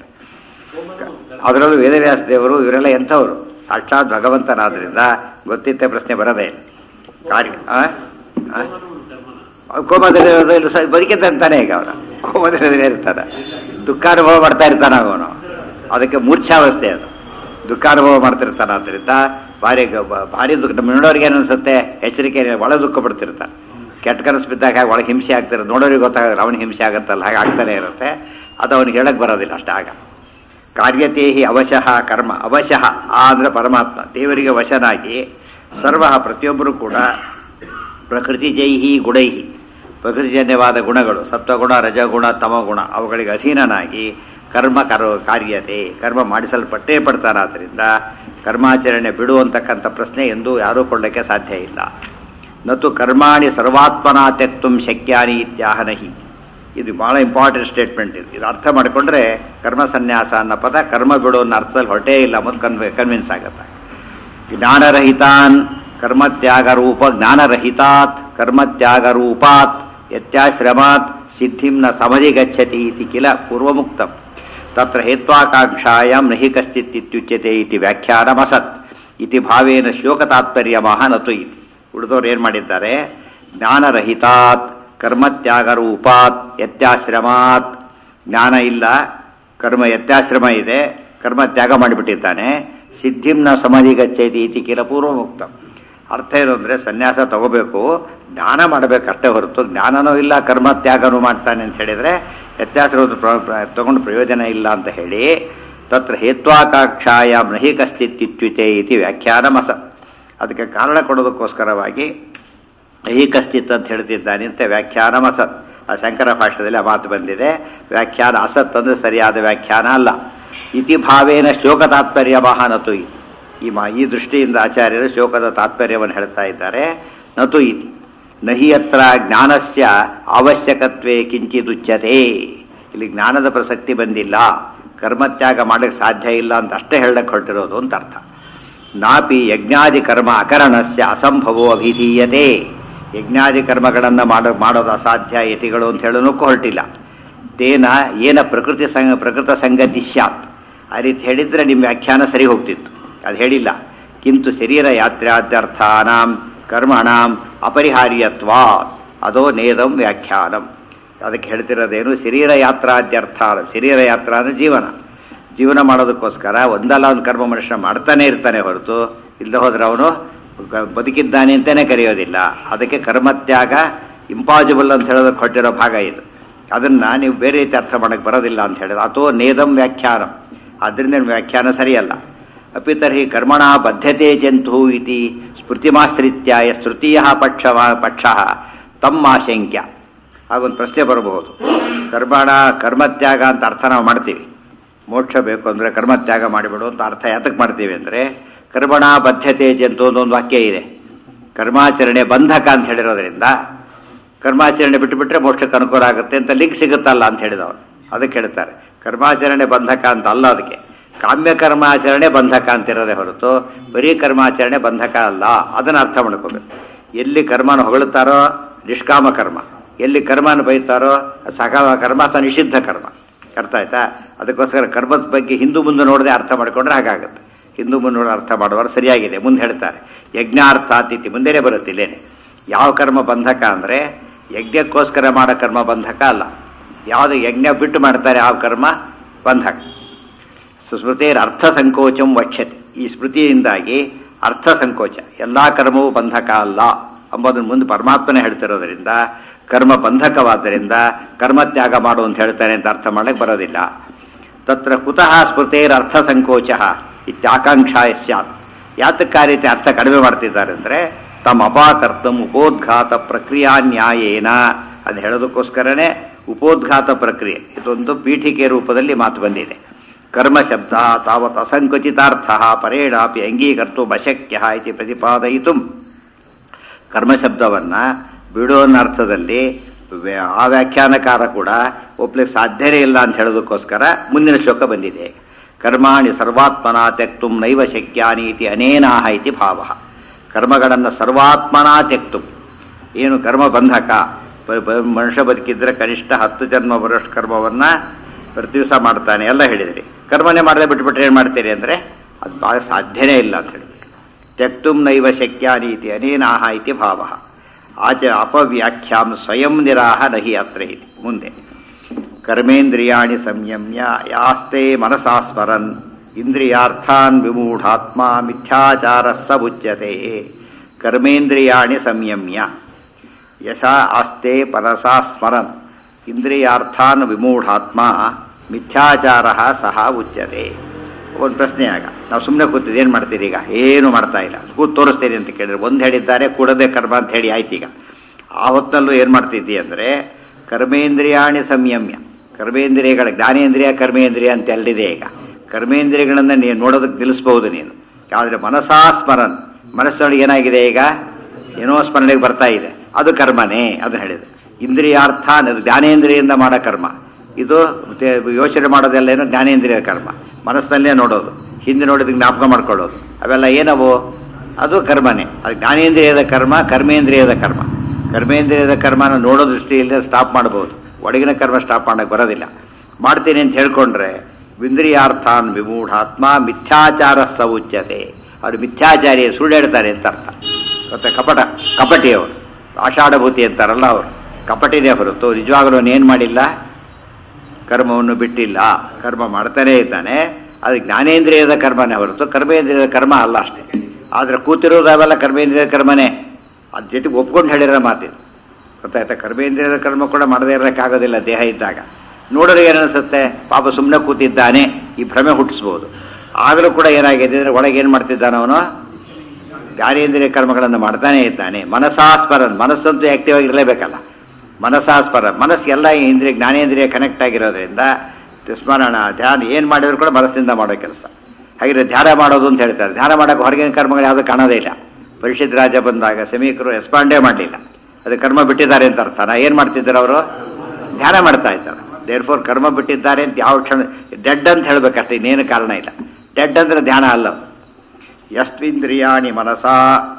ಅದರಲ್ಲೂ ವೇದವ್ಯಾಸ ದೇವರು ಇವರೆಲ್ಲ ಎಂಥವರು ಸಾಕ್ಷಾತ್ ಭಗವಂತನಾದ್ರಿಂದ ಗೊತ್ತಿದ್ದ ಪ್ರಶ್ನೆ ಬರೋದೇ ಇಲ್ಲ ಕಾರ್ಯ ಆ? ಆ? ಕೋಮದಲ್ಲಿ ಇರೋದು ಇಲ್ಲ ಸ- ಬದುಕಿದ್ದಂತಾನೆ ಈಗ ಅವನು ಕೋಮದಲ್ಲಿ ಇರ್ತಾನೆ ದುಃಖಾನುಭವ ಮಾಡ್ತಾ ಇರ್ತಾನೆ ಅವನು ಅದಕ್ಕೆ ಮೂರ್ಛಾವಸ್ಥೆ ಅದು ದುಃಖಾನುಭವ ಮಾಡ್ತಿರ್ತಾನೆ ಆದ್ದರಿಂದ ಭಾರಿ ಗ- ಬ- ಭಾರಿ ದುಃಖ ನಮ್ಮ ನೋಡೋರಿಗೆ ಏನು ಅನ್ಸುತ್ತೆ ಎಚ್ಚರಿಕೆ ಒಳ ದುಃಖ ಪಡ್ತಿರ್ತಾನೆ ಕೆಟ್ಟ ಕನಸು ಬಿದ್ದಾಗ ಹಾಗೆ ಒಳಗೆ ಹಿಂಸೆ ಆಗ್ತಿರುತ್ತೆ ನೋಡೋರಿಗೆ ಗೊತ್ತಾಗಲ್ಲ ಅವನಿಗೆ ಹಿಂಸೆ ಆಗುತ್ತಲ್ಲ ಹಾಗೆ ಆಗ್ತಾನೆ ಇರುತ್ತೆ ಅದು ಅವನಿಗೆ ಹೇಳಕ್ ಬರೋದಿಲ್ಲ ಅಷ್ಟೇ ಆಗ ಕಾರ್ಯತೇಹಿ ಅವಶಃ ಕರ್ಮ ಅವಶಃ ಆ ಅಂದ್ರೆ ಪರಮಾತ್ಮ ದೇವರಿಗೆ ವಶನಾಗಿ ಸರ್ವ ಪ್ರತಿಯೊಬ್ಬರು ಕೂಡ ಪ್ರಕೃತಿ ಜೈಹಿ ಗುಣೈಹಿ ಪ್ರಕೃತಿಜನ್ಯವಾದ ಗುಣಗಳು ಸತ್ವಗುಣ ರಜಗುಣ ತಮಗುಣ ಅವುಗಳಿಗೆ ಅಧೀನನಾಗಿ ಕರ್ಮ ಕರೋ ಕಾರ್ಯತೆ ಕರ್ಮ ಮಾಡಿಸಲ್ಪಟ್ಟೇ ಪಡ್ತಾನಾದ್ರಿಂದ ಕರ್ಮಾಚರಣೆ ಬಿಡು ಅಂತಕ್ಕಂಥ ಪ್ರಶ್ನೆ ಎಂದೂ ಯಾರೂ ಕೊಳ್ಳಕ್ಕೆ ಸಾಧ್ಯ ಇಲ್ಲ ನತು ಕರ್ಮಾಣಿ ಸರ್ವಾತ್ಮನಾ ತ್ಯಕ್ತು ಶಕ್ಯಾನಿ ಇತ್ಯಾಹನಹಿ ಇದು ಬಹಳ ಇಂಪಾರ್ಟೆಂಟ್ ಸ್ಟೇಟ್ಮೆಂಟ್ ಇದು ಇದು ಅರ್ಥ ಮಾಡಿಕೊಂಡ್ರೆ ಕರ್ಮ ಸನ್ಯಾಸ ಅನ್ನೋ ಪದ ಕರ್ಮ ಬಿಡು ಅನ್ನೋ ಅರ್ಥದಲ್ಲಿ ಹೊರಟೇ ಇಲ್ಲ ಅನ್ನೋದು ಕನ್ವೆ ಕನ್ವಿನ್ಸ್ ಆಗುತ್ತೆ ಜ್ಞಾನರಹಿತಾನ್ ಕರ್ಮತ್ಯಾಗ ರೂಪ ಜ್ಞಾನರಹಿತಾತ್ ಕರ್ಮತ್ಯಾಗ ರೂಪಾತ್ ಯತ್ಯಾಶ್ರಮಾತ್ ಸಿದ್ಧಿಂ ನ ಸಮಧಿ ಗಚ್ಚತಿ ಇತಿ ಕಿಲ ಪೂರ್ವಮುಕ್ತಂ ತತ್ರ ಹೇತ್ವಾಕಾಂಕ್ಷಾಯಾಂ ನಹಿ ಕಶ್ಚಿತ್ ಇತ್ಯುಚ್ಯತೆ ಇತಿ ವ್ಯಾಖ್ಯಾನಮಸತ್ ಇತಿ ಭಾವೇನ ಶ್ಲೋಕ ತಾತ್ಪರ್ಯಮಃ ನತು ಇತಿ ಉಳಿದವ್ರು ಏನು ಮಾಡಿದ್ದಾರೆ ಜ್ಞಾನರಹಿತಾತ್ ಕರ್ಮತ್ಯಾಗ ರೂಪಾತ್ ಯತ್ಯಾಶ್ರಮಾತ್ ಜ್ಞಾನ ಇಲ್ಲ ಕರ್ಮ ಯತ್ಯಾಶ್ರಮ ಇದೆ ಕರ್ಮ ತ್ಯಾಗ ಮಾಡಿಬಿಟ್ಟಿದ್ದಾನೆ ಸಿದ್ಧಿಂನ ಸಮಾಧಿ ಗಚ್ಚೇತಿ ಇತಿ ಕಿಲ ಪೂರ್ವಮುಕ್ತ ಅರ್ಥ ಏನು ಅಂದರೆ ಸನ್ಯಾಸ ತಗೋಬೇಕು ಜ್ಞಾನ ಮಾಡಬೇಕಷ್ಟೇ ಹೊರತು ಜ್ಞಾನನೂ ಇಲ್ಲ ಕರ್ಮ ತ್ಯಾಗನೂ ಮಾಡ್ತಾನೆ ಅಂತ ಹೇಳಿದರೆ ವ್ಯತ್ಯಾಸ ತಗೊಂಡು ಪ್ರಯೋಜನ ಇಲ್ಲ ಅಂತ ಹೇಳಿ ತತ್ರ ಹೇತ್ವಾಕಾಂಕ್ಷಾಯಾಮ್ ನಹಿ ಕಶ್ಚಿತ್ ಇತ್ಯುತೆ ಇತಿ ವ್ಯಾಖ್ಯಾನಮಸ ಅದಕ್ಕೆ ಕಾರಣ ಕೊಡೋದಕ್ಕೋಸ್ಕರವಾಗಿ ನಹಿ ಕಶ್ಚಿತ್ ಅಂತ ಹೇಳ್ತಿದ್ದಾನೆ ಅಂತ ವ್ಯಾಖ್ಯಾನ ಅಸತ್ ಆ ಶಂಕರ ಭಾಷೆಯಲ್ಲಿ ಆ ಮಾತು ಬಂದಿದೆ ವ್ಯಾಖ್ಯಾನ ಅಸತ್ ಅಂದ್ರೆ ಸರಿಯಾದ ವ್ಯಾಖ್ಯಾನ ಅಲ್ಲ ಇತಿ ಭಾವೇನ ಶ್ಲೋಕ ತಾತ್ಪರ್ಯ ಮಹಾನತು ಈ ಮಾ ಈ ದೃಷ್ಟಿಯಿಂದ ಆಚಾರ್ಯರು ಶೋಕದ ತಾತ್ಪರ್ಯವನ್ನು ಹೇಳ್ತಾ ಇದ್ದಾರೆ ನತು ಇತಿ ನಹಿ ಹತ್ರ ಜ್ಞಾನಸ್ಯ ಅವಶ್ಯಕತ್ವೇ ಕಿಂಚಿದುಚ್ಯತೆ ಇಲ್ಲಿ ಜ್ಞಾನದ ಪ್ರಸಕ್ತಿ ಬಂದಿಲ್ಲ ಕರ್ಮತ್ಯಾಗ ಮಾಡಕ್ಕೆ ಸಾಧ್ಯ ಇಲ್ಲ ಅಂತ ಅಷ್ಟೇ ಹೇಳಕ್ಕೆ ಹೊರಟಿರೋದು ಅಂತ ಅರ್ಥ ನಾಪಿ ಯಜ್ಞಾದಿ ಕರ್ಮ ಅಕರಣಸ್ಯ ಅಸಂಭವೋ ಅಭಿಧೀಯತೆ ಯಜ್ಞಾದಿ ಕರ್ಮಗಳನ್ನು ಮಾಡೋ ಮಾಡೋದು ಅಸಾಧ್ಯ ಯತಿಗಳು ಅಂತ ಹೇಳೋನಕ್ಕೂ ಹೊರಟಿಲ್ಲ ತೇನ ಏನ ಪ್ರಕೃತಿ ಸಂಗ ಪ್ರಕೃತ ಸಂಗತಿ ಸ್ಯಾತ್ ಆ ರೀತಿ ಹೇಳಿದ್ರೆ ನಿಮ್ಮ ವ್ಯಾಖ್ಯಾನ ಸರಿ ಹೋಗ್ತಿತ್ತು ಅದು ಹೇಳಿಲ್ಲ ಕಿಂತು ಶರೀರ ಯಾತ್ರಾದ್ಯರ್ಥಾನಾಂ ಕರ್ಮಣಾಂ ಅಪರಿಹಾರ್ಯತ್ವ ಅದೋ ನೇದಂ ವ್ಯಾಖ್ಯಾನಂ ಅದಕ್ಕೆ ಹೇಳ್ತಿರೋದೇನು ಶರೀರ ಯಾತ್ರಾದ್ಯರ್ಥ ಶರೀರ ಯಾತ್ರಾ ಅಂದರೆ ಜೀವನ ಜೀವನ ಮಾಡೋದಕ್ಕೋಸ್ಕರ ಒಂದಲ್ಲ ಒಂದು ಕರ್ಮ ಮನುಷ್ಯ ಮಾಡ್ತಾನೆ ಇರ್ತಾನೆ ಹೊರತು ಇಲ್ಲದೆ ಹೋದ್ರೆ ಅವನು ಗ- ಬದುಕಿದ್ದಾನೆ ಅಂತಲೇ ಕರೆಯೋದಿಲ್ಲ ಅದಕ್ಕೆ ಕರ್ಮತ್ಯಾಗ ಇಂಪಾಸಿಬಲ್ ಅಂತ ಹೇಳೋದಕ್ಕೆ ಕೊಟ್ಟಿರೋ ಭಾಗ ಇದು ಅದನ್ನು ನೀವು ಬೇರೆ ರೀತಿ ಅರ್ಥ ಮಾಡೋಕ್ಕೆ ಬರೋದಿಲ್ಲ ಅಂತ ಹೇಳಿದ್ರೆ ಅಥವಾ ನೇದಂ ವ್ಯಾಖ್ಯಾನಂ ಆದ್ದರಿಂದ ನಿಮ್ಮ ವ್ಯಾಖ್ಯಾನ ಸರಿಯಲ್ಲ ಅಪಿ ತರ್ಹಿ ಕರ್ಮಣ ಬದ್ಧತೆ ಜಂತು ಇತಿ ಸ್ಮೃತಿಮಾಶ್ರಿತ್ಯ ತೃತೀಯ ಪಕ್ಷ ಪಕ್ಷ ತಮ್ಮಾಶಂಕ್ಯ ಹಾಗೊಂದು ಪ್ರಶ್ನೆ ಬರಬಹುದು ಕರ್ಮಣ ಕರ್ಮತ್ಯಾಗ ಅಂತ ಅರ್ಥ ನಾವು ಮಾಡ್ತೀವಿ ಮೋಕ್ಷ ಬೇಕು ಅಂದರೆ ಕರ್ಮತ್ಯಾಗ ಮಾಡಿಬಿಡು ಅಂತ ಅರ್ಥ ಯಾತಕ್ಕೆ ಮಾಡ್ತೀವಿ ಅಂದರೆ ಕರ್ಮಣ ಬದ್ಧತೆ ಜಂತು ಅಂತ ಒಂದು ವಾಕ್ಯ ಇದೆ ಕರ್ಮಾಚರಣೆ ಬಂಧಕ ಅಂತ ಹೇಳಿರೋದ್ರಿಂದ ಕರ್ಮಾಚರಣೆ ಬಿಟ್ಟುಬಿಟ್ರೆ ಮೋಕ್ಷಕ್ಕೆ ಅನುಕೂಲ ಆಗುತ್ತೆ ಅಂತ ಲಿಂಕ್ ಸಿಗುತ್ತಲ್ಲ ಅಂತ ಹೇಳಿದವನು ಅದಕ್ಕೆ ಹೇಳ್ತಾರೆ ಕರ್ಮಾಚರಣೆ ಬಂಧಕ ಅಂತ ಅಲ್ಲ ಅದಕ್ಕೆ ಕಾಮ್ಯ ಕರ್ಮಾಚರಣೆ ಬಂಧಕ ಅಂತಿರೋದೇ ಹೊರತು ಬರೀ ಕರ್ಮಾಚರಣೆ ಬಂಧಕ ಅಲ್ಲ ಅದನ್ನು ಅರ್ಥ ಮಾಡ್ಕೋಬೇಕು ಎಲ್ಲಿ ಕರ್ಮನ ಹೊಗಳುತ್ತಾರೋ ನಿಷ್ಕಾಮ ಕರ್ಮ ಎಲ್ಲಿ ಕರ್ಮನ ಬೈತಾರೋ ಅದು ಸಕಾಮ ಕರ್ಮ ಅಥವಾ ನಿಷಿದ್ಧ ಕರ್ಮ ಅರ್ಥ ಆಯ್ತಾ ಅದಕ್ಕೋಸ್ಕರ ಕರ್ಮದ ಬಗ್ಗೆ ಹಿಂದೂ ಮುಂದೆ ನೋಡದೆ ಅರ್ಥ ಮಾಡಿಕೊಂಡ್ರೆ ಹಾಗಾಗುತ್ತೆ ಹಿಂದೂ ಮುಂದೆ ನೋಡಿ ಅರ್ಥ ಮಾಡುವವರು ಸರಿಯಾಗಿದೆ ಮುಂದೆ ಹೇಳ್ತಾರೆ ಯಜ್ಞಾರ್ಥಾತಿಥಿ ಮುಂದೆನೇ ಬರುತ್ತೆ ಇಲ್ಲೇನೆ ಯಾವ ಕರ್ಮ ಬಂಧಕ ಅಂದರೆ ಯಜ್ಞಕ್ಕೋಸ್ಕರ ಮಾಡೋ ಕರ್ಮ ಬಂಧಕ ಅಲ್ಲ ಯಾವುದು ಯಜ್ಞ ಬಿಟ್ಟು ಮಾಡ್ತಾರೆ ಆ ಕರ್ಮ ಬಂಧಕ ಸುಸ್ಮೃತಿಯರ ಅರ್ಥ ಸಂಕೋಚಂ ವಕ್ಷತೆ ಈ ಸ್ಮೃತಿಯಿಂದಾಗಿ ಅರ್ಥ ಸಂಕೋಚ ಎಲ್ಲ ಕರ್ಮವೂ ಬಂಧಕ ಅಲ್ಲ ಅಂಬೋದನ್ನು ಮುಂದೆ ಪರಮಾತ್ಮನೇ ಹೇಳ್ತಿರೋದ್ರಿಂದ ಕರ್ಮ ಬಂಧಕವಾದ್ದರಿಂದ ಕರ್ಮತ್ಯಾಗ ಮಾಡು ಅಂತ ಹೇಳ್ತಾನೆ ಅಂತ ಅರ್ಥ ಮಾಡಕ್ಕೆ ಬರೋದಿಲ್ಲ ತತ್ರ ಕುತಃ ಸ್ಮೃತೇರ ಅರ್ಥ ಸಂಕೋಚ ಇತ್ಯಾಕಾಂಕ್ಷಾ ಸ್ಯಾತ್ ಯಾತಕ್ಕೆ ಆ ರೀತಿ ಅರ್ಥ ಕಡಿಮೆ ಮಾಡ್ತಿದ್ದಾರೆ ಅಂದರೆ ತಮ್ಮ ಅಪಾಕರ್ತಂ ಉಪೋದ್ಘಾತ ಪ್ರಕ್ರಿಯಾ ನ್ಯಾಯೇನ ಅದು ಹೇಳೋದಕ್ಕೋಸ್ಕರನೇ ಉಪೋದ್ಘಾತ ಪ್ರಕ್ರಿಯೆ ಇದೊಂದು ಪೀಠಿಕೆ ರೂಪದಲ್ಲಿ ಮಾತು ಬಂದಿದೆ ಕರ್ಮ ಶಬ್ದ ತಾವತ್ ಅಸಂಕುಚಿತಾರ್ಥ ಪರೇಣಾಪಿ ಅಂಗೀಕರ್ತು ಅಶಕ್ಯ ಇತಿ ಪ್ರತಿಪಾದಯಿತು ಕರ್ಮ ಶಬ್ದವನ್ನು ಬಿಡೋ ಅನ್ನೋ ಅರ್ಥದಲ್ಲಿ ವ್ಯ- ಆ ವ್ಯಾಖ್ಯಾನಕಾರ ಕೂಡ ಒಪ್ಲಿಕ್ಕೆ ಸಾಧ್ಯನೇ ಇಲ್ಲ ಅಂತ ಹೇಳೋದಕ್ಕೋಸ್ಕರ ಮುಂದಿನ ಶ್ಲೋಕ ಬಂದಿದೆ ಕರ್ಮಾಣಿ ಸರ್ವಾತ್ಮನ ತ್ಯಕ್ತು ನೈವ ಶಕ್ಯಾನಿ ಇತಿ ಅನೇನಾಹ ಇತಿ ಭಾವ ಕರ್ಮಗಳನ್ನು ಸರ್ವಾತ್ಮನ ತ್ಯಕ್ತು ಏನು ಕರ್ಮ ಬಂಧಕ ಬ- ಬ- ಮನುಷ್ಯ ಬದುಕಿದ್ರೆ ಕನಿಷ್ಠ ಹತ್ತು ಜನ್ಮ ಬರೋಷ್ಟು ಕರ್ಮವನ್ನು ಪ್ರತಿ ದಿವಸ ಮಾಡ್ತಾನೆ ಎಲ್ಲ ಹೇಳಿದ್ರಿ ಕರ್ಮನೇ ಮಾಡದೆ ಬಿಟ್ಬಿಟ್ರೆ ಏನು ಮಾಡ್ತೀರಿ ಅಂದರೆ ಅದು ಭಾಳ ಸಾಧ್ಯನೇ ಇಲ್ಲ ಅಂತ ಹೇಳಿಬಿಟ್ಟು ತ್ಯಕ್ತುಂ ನೈವ ಶಕ್ಯಾನಿ ಇತಿ ಅನೇನಾಹ ಇತಿ ಭಾವ ಆಚ ಅಪವ್ಯಾಖ್ಯಾಂ ಸ್ವಯಂ ನಿರಾಹ ನಹಿ ಅತ್ರ ಇತಿ ಮುಂದೆ ಕರ್ಮೇಂದ್ರಿಯಾಣಿ ಸಂಯಮ್ಯ ಯಾಸ್ತೆ ಮನಸಾ ಸ್ಮರನ್ ಇಂದ್ರಿಯಾರ್ಥಾನ್ ವಿಮೂಢಾತ್ಮ ಮಿಥ್ಯಾಚಾರ ಸ ಉಚ್ಯತೆ ಕರ್ಮೇಂದ್ರಿಯಾಣಿ ಸಂಯಮ್ಯ ಯಶ ಆಸ್ತೆ ಪರಸಾ ಸ್ಮರನ್ ಇಂದ್ರಿಯಾರ್ಥಾನ್ ವಿಮೂಢಾತ್ಮ ಮಿಥ್ಯಾಚಾರ ಸಹ ಉಚ್ಯತೆ ಒಂದು ಪ್ರಶ್ನೆ ಆಗ ನಾವು ಸುಮ್ಮನೆ ಕೂತಿದ್ದು ಏನು ಮಾಡ್ತೀರಿ ಈಗ ಏನು ಮಾಡ್ತಾ ಇಲ್ಲ ಕೂತ್ ತೋರಿಸ್ತೀರಿ ಅಂತ ಕೇಳಿದ್ರೆ ಒಂದು ಹೇಳಿದ್ದಾರೆ ಕೂಡದೆ ಕರ್ಮ ಅಂತ ಹೇಳಿ ಆಯ್ತು ಈಗ ಆ ಹೊತ್ತಲ್ಲೂ ಏನು ಮಾಡ್ತಿದ್ದಿ ಅಂದರೆ ಕರ್ಮೇಂದ್ರಿಯಾಣಿ ಸಂಯಮ್ಯ ಕರ್ಮೇಂದ್ರಿಯಗಳ ಜ್ಞಾನೇಂದ್ರಿಯ ಕರ್ಮೇಂದ್ರಿಯ ಅಂತ ಎಲ್ಲಿದೆ ಈಗ ಕರ್ಮೇಂದ್ರಿಯಗಳನ್ನು ನೀನು ನೋಡೋದಕ್ಕೆ ನಿಲ್ಲಿಸ್ಬಹುದು ನೀನು ಆದರೆ ಮನಸಾ ಸ್ಮರನ್ ಮನಸ್ಸೊಳಗೆ ಏನಾಗಿದೆ ಈಗ ಏನೋ ಸ್ಮರಣೆಗೆ ಬರ್ತಾ ಇದೆ ಅದು ಕರ್ಮನೇ ಅದನ್ನು ಹೇಳಿದೆ ಇಂದ್ರಿಯಾರ್ಥ ಅನ್ನೋದು ಜ್ಞಾನೇಂದ್ರಿಯಿಂದ ಮಾಡೋ ಕರ್ಮ ಇದು ಮತ್ತೆ ಯೋಚನೆ ಮಾಡೋದೆಲ್ಲ ಏನೋ ಜ್ಞಾನೇಂದ್ರಿಯ ಕರ್ಮ ಮನಸ್ಸಿನಲ್ಲೇ ನೋಡೋದು ಹಿಂದೆ ನೋಡಿದ ಜ್ಞಾಪಕ ಮಾಡ್ಕೊಳ್ಳೋದು ಅವೆಲ್ಲ ಏನವು ಅದು ಕರ್ಮನೇ ಅದು ಜ್ಞಾನೇಂದ್ರಿಯದ ಕರ್ಮ ಕರ್ಮೇಂದ್ರಿಯದ ಕರ್ಮ ಕರ್ಮೇಂದ್ರಿಯದ ಕರ್ಮನ ನೋಡೋ ದೃಷ್ಟಿಯಿಂದ ಸ್ಟಾಪ್ ಮಾಡ್ಬೋದು ಒಳಗಿನ ಕರ್ಮ ಸ್ಟಾಪ್ ಮಾಡಕ್ಕೆ ಬರೋದಿಲ್ಲ ಮಾಡ್ತೀನಿ ಅಂತ ಹೇಳ್ಕೊಂಡ್ರೆ ಇಂದ್ರಿಯಾರ್ಥಾನ್ ವಿಮೂಢಾತ್ಮ ಮಿಥ್ಯಾಚಾರ ಸೌಚ್ಯತೆ ಅವರು ಮಿಥ್ಯಾಚಾರಿ ಸುಳ್ಳು ಹೇಳ್ತಾರೆ ಅಂತ ಅರ್ಥ ಮತ್ತೆ ಕಪಟ ಕಪಟಿಯವರು ಆಷಾಢಭೂತಿ ಅಂತಾರಲ್ಲ ಅವರು ಕಪಟಿನೇ ಹೊರತು ನಿಜವಾಗಲೂ ಏನು ಮಾಡಿಲ್ಲ ಕರ್ಮವನ್ನು ಬಿಟ್ಟಿಲ್ಲ ಕರ್ಮ ಮಾಡ್ತಾನೇ ಇದ್ದಾನೆ ಅದು ಜ್ಞಾನೇಂದ್ರಿಯದ ಕರ್ಮನೇ ಹೊರತು ಕರ್ಮೇಂದ್ರಿಯದ ಕರ್ಮ ಅಲ್ಲ ಅಷ್ಟೇ ಆದರೆ ಕೂತಿರೋದು ಅವೆಲ್ಲ ಕರ್ಮೇಂದ್ರಿಯದ ಕರ್ಮನೇ ಅದ್ರ ಜೊತೆಗೆ ಒಪ್ಕೊಂಡು ಹೇಳಿರೋ ಮಾತಿದು ಗೊತ್ತಾಯ್ತಾ ಕರ್ಮೇಂದ್ರಿಯದ ಕರ್ಮ ಕೂಡ ಮಾಡದೇ ಇರೋಕ್ಕಾಗೋದಿಲ್ಲ ದೇಹ ಇದ್ದಾಗ ನೋಡಿದ್ರೆ ಏನನ್ಸುತ್ತೆ ಪಾಪ ಸುಮ್ಮನೆ ಕೂತಿದ್ದಾನೆ ಈ ಭ್ರಮೆ ಹುಟ್ಟಿಸ್ಬೋದು ಆದರೂ ಕೂಡ ಏನಾಗಿದೆ ಅಂದರೆ ಒಳಗೆ ಏನು ಮಾಡ್ತಿದ್ದಾನೆ ಅವನು ಜ್ಞಾನೇಂದ್ರಿಯ ಕರ್ಮಗಳನ್ನು ಮಾಡ್ತಾನೇ ಇದ್ದಾನೆ ಮನಸಾಸ್ಮರನ್ ಮನಸ್ಸಂತೂ ಆಕ್ಟಿವ್ ಆಗಿರಲೇಬೇಕಲ್ಲ ಮನಸಾಸ್ಮರ ಮನಸ್ಸು ಎಲ್ಲ ಇಂದ್ರಿಯ ಜ್ಞಾನೇಂದ್ರಿಯ ಕನೆಕ್ಟ್ ಆಗಿರೋದ್ರಿಂದ ಸ್ಮರಣ ಧ್ಯಾನ ಏನು ಮಾಡಿದ್ರು ಕೂಡ ಮನಸ್ಸಿನಿಂದ ಮಾಡೋ ಕೆಲಸ ಹಾಗೆ ಧ್ಯಾನ ಮಾಡೋದು ಅಂತ ಹೇಳ್ತಾರೆ ಧ್ಯಾನ ಮಾಡೋಕೆ ಹೊರಗಿನ ಕರ್ಮಗಳು ಯಾವುದು ಕಾಣೋದೇ ಇಲ್ಲ ಪರಿಷತ್ ರಾಜ ಬಂದಾಗ ಸಮೀಕರು ರೆಸ್ಪಾಂಡೇ ಮಾಡಲಿಲ್ಲ ಅದು ಕರ್ಮ ಬಿಟ್ಟಿದ್ದಾರೆ ಅಂತ ಅರ್ಥ ನಾ ಏನು ಮಾಡ್ತಿದ್ದಾರೆ ಅವರು ಧ್ಯಾನ ಮಾಡ್ತಾ ಇದ್ದಾರೆ ದೇರ್ ಫೋರ್ ಕರ್ಮ ಬಿಟ್ಟಿದ್ದಾರೆ ಅಂತ ಯಾವ ಕ್ಷಣ ಡೆಡ್ ಅಂತ ಹೇಳ್ಬೇಕಷ್ಟೇ ಇನ್ನೇನು ಕಾರಣ ಇಲ್ಲ ಡೆಡ್ ಅಂದ್ರೆ ಧ್ಯಾನ ಅಲ್ಲ ಯಸ್ವಿಂದ್ರಿಯಾಣಿ ಮನಸಾ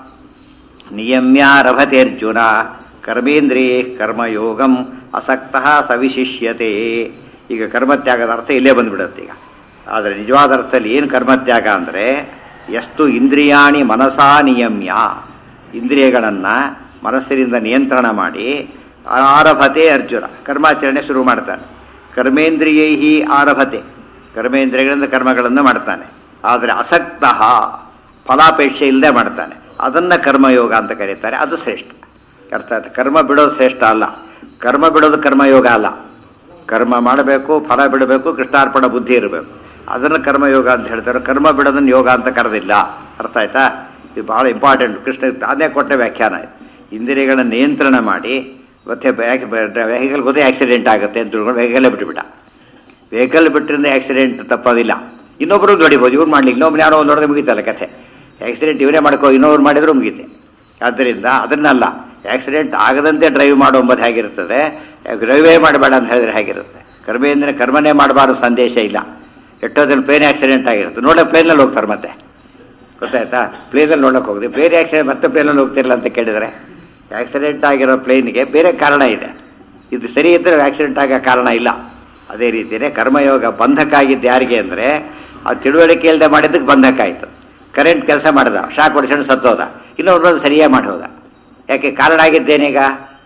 ನಿಯಮ್ಯಾರಭತೆರ್ಜುನ ಕರ್ಮೇಂದ್ರಿಯೇ ಕರ್ಮಯೋಗಂ ಅಸಕ್ತಃ ಸವಿಶಿಷ್ಯತೆ ಈಗ ಕರ್ಮತ್ಯಾಗದ ಅರ್ಥ ಇಲ್ಲೇ ಬಂದ್ಬಿಡುತ್ತೆ ಈಗ ಆದರೆ ನಿಜವಾದ ಅರ್ಥದಲ್ಲಿ ಏನು ಕರ್ಮತ್ಯಾಗ ಅಂದರೆ ಎಷ್ಟು ಇಂದ್ರಿಯಾಣಿ ಮನಸಾ ನಿಯಮ್ಯ ಇಂದ್ರಿಯಗಳನ್ನು ಮನಸ್ಸಿನಿಂದ ನಿಯಂತ್ರಣ ಮಾಡಿ ಆರಭತೆ ಅರ್ಜುನ ಕರ್ಮಾಚರಣೆ ಶುರು ಮಾಡ್ತಾನೆ ಕರ್ಮೇಂದ್ರಿಯೈ ಆರಭತೆ ಕರ್ಮೇಂದ್ರಿಯಗಳಿಂದ ಕರ್ಮಗಳನ್ನು ಮಾಡ್ತಾನೆ ಆದರೆ ಅಸಕ್ತಃ ಫಲಾಪೇಕ್ಷೆ ಇಲ್ಲದೆ ಮಾಡ್ತಾನೆ ಅದನ್ನು ಕರ್ಮಯೋಗ ಅಂತ ಕರೀತಾರೆ ಅದು ಶ್ರೇಷ್ಠ ಅರ್ಥ ಆಯ್ತು ಕರ್ಮ ಬಿಡೋದು ಶ್ರೇಷ್ಠ ಅಲ್ಲ ಕರ್ಮ ಬಿಡೋದು ಕರ್ಮಯೋಗ ಅಲ್ಲ ಕರ್ಮ ಮಾಡಬೇಕು ಫಲ ಬಿಡಬೇಕು ಕೃಷ್ಣಾರ್ಪಣ ಬುದ್ಧಿ ಇರಬೇಕು ಅದನ್ನು ಕರ್ಮಯೋಗ ಅಂತ ಹೇಳ್ತಾರೆ ಕರ್ಮ ಬಿಡೋದನ್ನು ಯೋಗ ಅಂತ ಕರೆದಿಲ್ಲ ಅರ್ಥ ಆಯ್ತಾ ಇದು ಭಾಳ ಇಂಪಾರ್ಟೆಂಟ್ ಕೃಷ್ಣ ಅದೇ ಕೊಟ್ಟ ವ್ಯಾಖ್ಯಾನ ಇದು ಇಂದ್ರಿಯಗಳನ್ನ ನಿಯಂತ್ರಣ ಮಾಡಿ ಮತ್ತೆ ವೆಹಿಕಲ್ ಗೊತ್ತೇ ಆಕ್ಸಿಡೆಂಟ್ ಆಗುತ್ತೆ ಅಂತ ತಿಳ್ಕೊಂಡು ವೆಹಿಕಲ್ಲೇ ಬಿಟ್ಟುಬಿಟ್ಟ ವೆಹಿಕಲ್ ಬಿಟ್ಟರಿಂದ ಆಕ್ಸಿಡೆಂಟ್ ತಪ್ಪೋದಿಲ್ಲ ಇನ್ನೊಬ್ಬರು ನೋಡಿಬೋದು ಇವ್ರು ಮಾಡ್ಲಿ ಇನ್ನೊಬ್ರು ಯಾರೋ ಒಂದು ನೋಡಿದ್ರೆ ಮುಗೀತಲ್ಲ ಕಥೆ ಆಕ್ಸಿಡೆಂಟ್ ಇವರೇ ಮಾಡ್ಕೋ ಇನ್ನೊಬ್ರು ಮಾಡಿದ್ರು ಮುಗೀತೆ ಆದ್ದರಿಂದ ಅದನ್ನಲ್ಲ ಆಕ್ಸಿಡೆಂಟ್ ಆಗದಂತೆ ಡ್ರೈವ್ ಮಾಡೋ ಎಂಬುದು ಹೇಗಿರ್ತದೆ ಡ್ರೈವೇ ಮಾಡಬೇಡ ಅಂತ ಹೇಳಿದ್ರೆ ಹೇಗಿರುತ್ತೆ ಕರ್ಮೆಯಿಂದ ಕರ್ಮನೇ ಮಾಡಬಾರ್ದು ಸಂದೇಶ ಇಲ್ಲ ಎಷ್ಟೋದಲ್ಲಿ ಪ್ಲೇನ್ ಆಕ್ಸಿಡೆಂಟ್ ಆಗಿರುತ್ತೆ ನೋಡೋ ಪ್ಲೇನಲ್ಲಿ ಹೋಗ್ತಾರೆ ಮತ್ತೆ ಗೊತ್ತಾಯ್ತಾ ಪ್ಲೇನಲ್ಲಿ ನೋಡೋಕೆ ಹೋಗ್ರಿ ಬೇರೆ ಆಕ್ಸಿಡೆಂಟ್ ಮತ್ತೆ ಪ್ಲೇನಲ್ಲಿ ಹೋಗ್ತಿರಲ್ಲ ಅಂತ ಕೇಳಿದರೆ ಆಕ್ಸಿಡೆಂಟ್ ಆಗಿರೋ ಪ್ಲೇನ್ಗೆ ಬೇರೆ ಕಾರಣ ಇದೆ ಇದು ಸರಿ ಇದ್ದರೆ ಆಕ್ಸಿಡೆಂಟ್ ಆಗೋ ಕಾರಣ ಇಲ್ಲ ಅದೇ ರೀತಿಯೇ ಕರ್ಮಯೋಗ ಬಂಧಕ ಆಗಿದ್ದು ಯಾರಿಗೆ ಅಂದರೆ ಆ ತಿಳುವಳಿಕೆ ಇಲ್ಲದೆ ಮಾಡಿದ್ದಕ್ಕೆ ಬಂಧಕ ಆಯಿತು ಕರೆಂಟ್ ಕೆಲಸ ಮಾಡಿದ ಶಾಕ್ ಹೊಡಿಸ್ಕೊಂಡು ಸತ್ತೋದ ಇನ್ನೊಬ್ರು ಸರಿಯಾಗಿ ಮಾಡಿ ಹೋದ ಯಾಕೆ ಕಾರಣ ಆಗಿದ್ದೇನೀಗ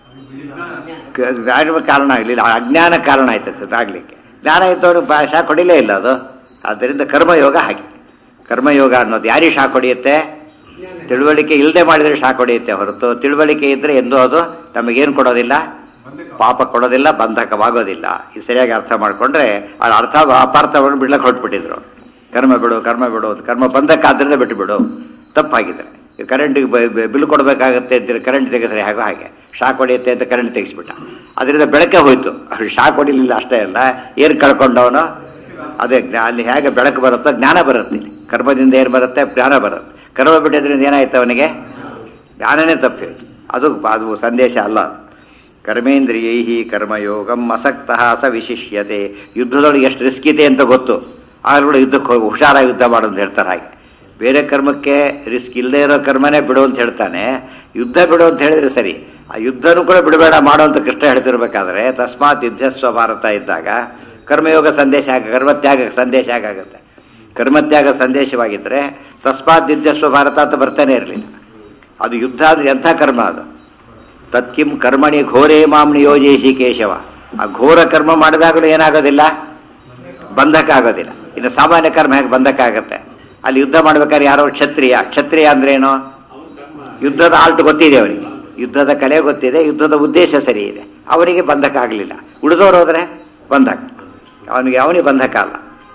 ಕ- ಜ್ಞಾನ ಕಾರಣ ಆಗಲಿಲ್ಲ ಅಜ್ಞಾನ ಕಾರಣ ಆಯ್ತದೆ ಅದಾಗಲಿಕ್ಕೆ ಜ್ಞಾನ ಇದ್ದವರು ಬಾ ಶಾಕ್ ಹೊಡಿಲೇ ಇಲ್ಲ ಅದು ಆದ್ದರಿಂದ ಕರ್ಮಯೋಗ ಹಾಗೆ ಕರ್ಮಯೋಗ ಅನ್ನೋದು ಯಾರಿಗೆ ಶಾಕ್ ಹೊಡೆಯುತ್ತೆ ತಿಳುವಳಿಕೆ ಇಲ್ಲದೆ ಮಾಡಿದರೆ ಶಾಕ್ ಹೊಡೆಯುತ್ತೆ ಹೊರತು ತಿಳುವಳಿಕೆ ಇದ್ದರೆ ಎಂದೂ ಅದು ನಮಗೇನು ಕೊಡೋದಿಲ್ಲ ಪಾಪ ಕೊಡೋದಿಲ್ಲ ಬಂಧಕವಾಗೋದಿಲ್ಲ ಇದು ಸರಿಯಾಗಿ ಅರ್ಥ ಮಾಡಿಕೊಂಡ್ರೆ ಅದು ಅರ್ಥ ಅಪಾರ್ಥವನ್ನು ಬಿಡ್ಲಕ್ಕೆ ಹೊರಟ್ಬಿಟ್ಟಿದ್ರು ಕರ್ಮ ಬಿಡು ಕರ್ಮ ಬಿಡು ಅಂತ ಕರ್ಮ ಬಂಧಕ ಆದ್ದರಿಂದ ಬಿಟ್ಟು ಬಿಡು ತಪ್ಪಾಗಿದೆ ಕರೆಂಟಿಗೆ ಬಿಲ್ ಕೊಡಬೇಕಾಗತ್ತೆ ಅಂತ ಕರೆಂಟ್ ತೆಗೆದ್ರೆ ಹಾಗೋ ಹಾಗೆ ಶಾಕ್ ಹೊಡೆಯುತ್ತೆ ಅಂತ ಕರೆಂಟ್ ತೆಗಿಸ್ಬಿಟ್ಟ ಅದರಿಂದ ಬೆಳಕೆ ಹೋಯ್ತು ಅವ್ರು ಶಾಕ್ ಹೊಡಿಲಿಲ್ಲ ಅಷ್ಟೇ ಅಲ್ಲ ಏನು ಕಳ್ಕೊಂಡವನು ಅದೇ ಜ್ಞಾ- ಅಲ್ಲಿ ಹೇಗೆ ಬೆಳಕು ಬರುತ್ತೋ ಜ್ಞಾನ ಬರುತ್ತೆ ಇಲ್ಲಿ ಕರ್ಮದಿಂದ ಏನು ಬರುತ್ತೆ ಜ್ಞಾನ ಬರುತ್ತೆ ಕರ್ಮ ಬಿಟ್ಟಿದ್ರಿಂದ ಏನಾಯ್ತು ಅವನಿಗೆ ಜ್ಞಾನನೇ ತಪ್ಪೋಯ್ತು ಅದು ಅದು ಸಂದೇಶ ಅಲ್ಲ ಅದು. ಕರ್ಮೇಂದ್ರಿಯೈ ಕರ್ಮಯೋಗಂ ಅಸಕ್ತಃ ಸ ವಿಶಿಷ್ಯತೆ ಯುದ್ಧದೊಳಗೆ ಎಷ್ಟು ರಿಸ್ಕ್ ಇದೆ ಅಂತ ಗೊತ್ತು ಆದ್ರೂ ಕೂಡ ಯುದ್ಧಕ್ಕೆ ಹೋಗಿ ಹುಷಾರಾಗಿ ಯುದ್ಧ ಮಾಡು ಅಂತ ಹೇಳ್ತಾರೆ ಹಾಗೆ ಬೇರೆ ಕರ್ಮಕ್ಕೆ ರಿಸ್ಕ್ ಇಲ್ಲದೆ ಇರೋ ಕರ್ಮನೇ ಬಿಡು ಅಂತ ಹೇಳ್ತಾನೆ ಯುದ್ಧ ಬಿಡು ಅಂತ ಹೇಳಿದ್ರೆ ಸರಿ ಆ ಯುದ್ಧನೂ ಕೂಡ ಬಿಡಬೇಡ ಮಾಡು ಅಂತ ಕೃಷ್ಣ ಹೇಳ್ತಿರ್ಬೇಕಾದ್ರೆ ತಸ್ಮಾತ್ ಯುದ್ಧಸ್ವ ಭಾರತ ಇದ್ದಾಗ ಕರ್ಮಯೋಗ ಸಂದೇಶ ಆಗ ಕರ್ಮತ್ಯಾಗ ಸಂದೇಶ ಆಗುತ್ತೆ ಕರ್ಮತ್ಯಾಗ ಸಂದೇಶವಾಗಿದ್ದರೆ ತಸ್ಮಾತ್ ಯುದ್ಧಸ್ವ ಭಾರತ ಅಂತ ಬರ್ತಾನೆ ಇರಲಿಲ್ಲ ಅದು ಯುದ್ಧ ಅಂದ್ರೆ ಎಂಥ ಕರ್ಮ ಅದು ತತ್ಕಿಂ ಕರ್ಮಣಿ ಘೋರೇ ಮಾಂ ನಿಯೋಜಿಸಿ ಕೇಶವ ಆ ಘೋರ ಕರ್ಮ ಮಾಡಿದಾಗಲೂ ಏನಾಗೋದಿಲ್ಲ ಬಂಧಕ ಆಗೋದಿಲ್ಲ ಇನ್ನು ಸಾಮಾನ್ಯ ಕರ್ಮ ಹೇಗೆ ಬಂಧಕ ಆಗುತ್ತೆ ಅಲ್ಲಿ ಯುದ್ಧ ಮಾಡ್ಬೇಕಾದ್ರೆ ಯಾರೋ ಕ್ಷತ್ರಿಯ ಕ್ಷತ್ರಿಯ ಅಂದ್ರೇನು ಯುದ್ಧದ ಆಲ್ಟ್ ಗೊತ್ತಿದೆ ಅವನಿಗೆ ಯುದ್ಧದ ಕಲೆ ಗೊತ್ತಿದೆ ಯುದ್ಧದ ಉದ್ದೇಶ ಸರಿ ಇದೆ ಅವನಿಗೆ ಬಂಧಕ ಆಗಲಿಲ್ಲ ಉಳಿದವರು ಹೋದ್ರೆ ಬಂಧಕ ಅವನಿಗೆ ಅವನಿಗೆ ಬಂಧಕ ಅಲ್ಲ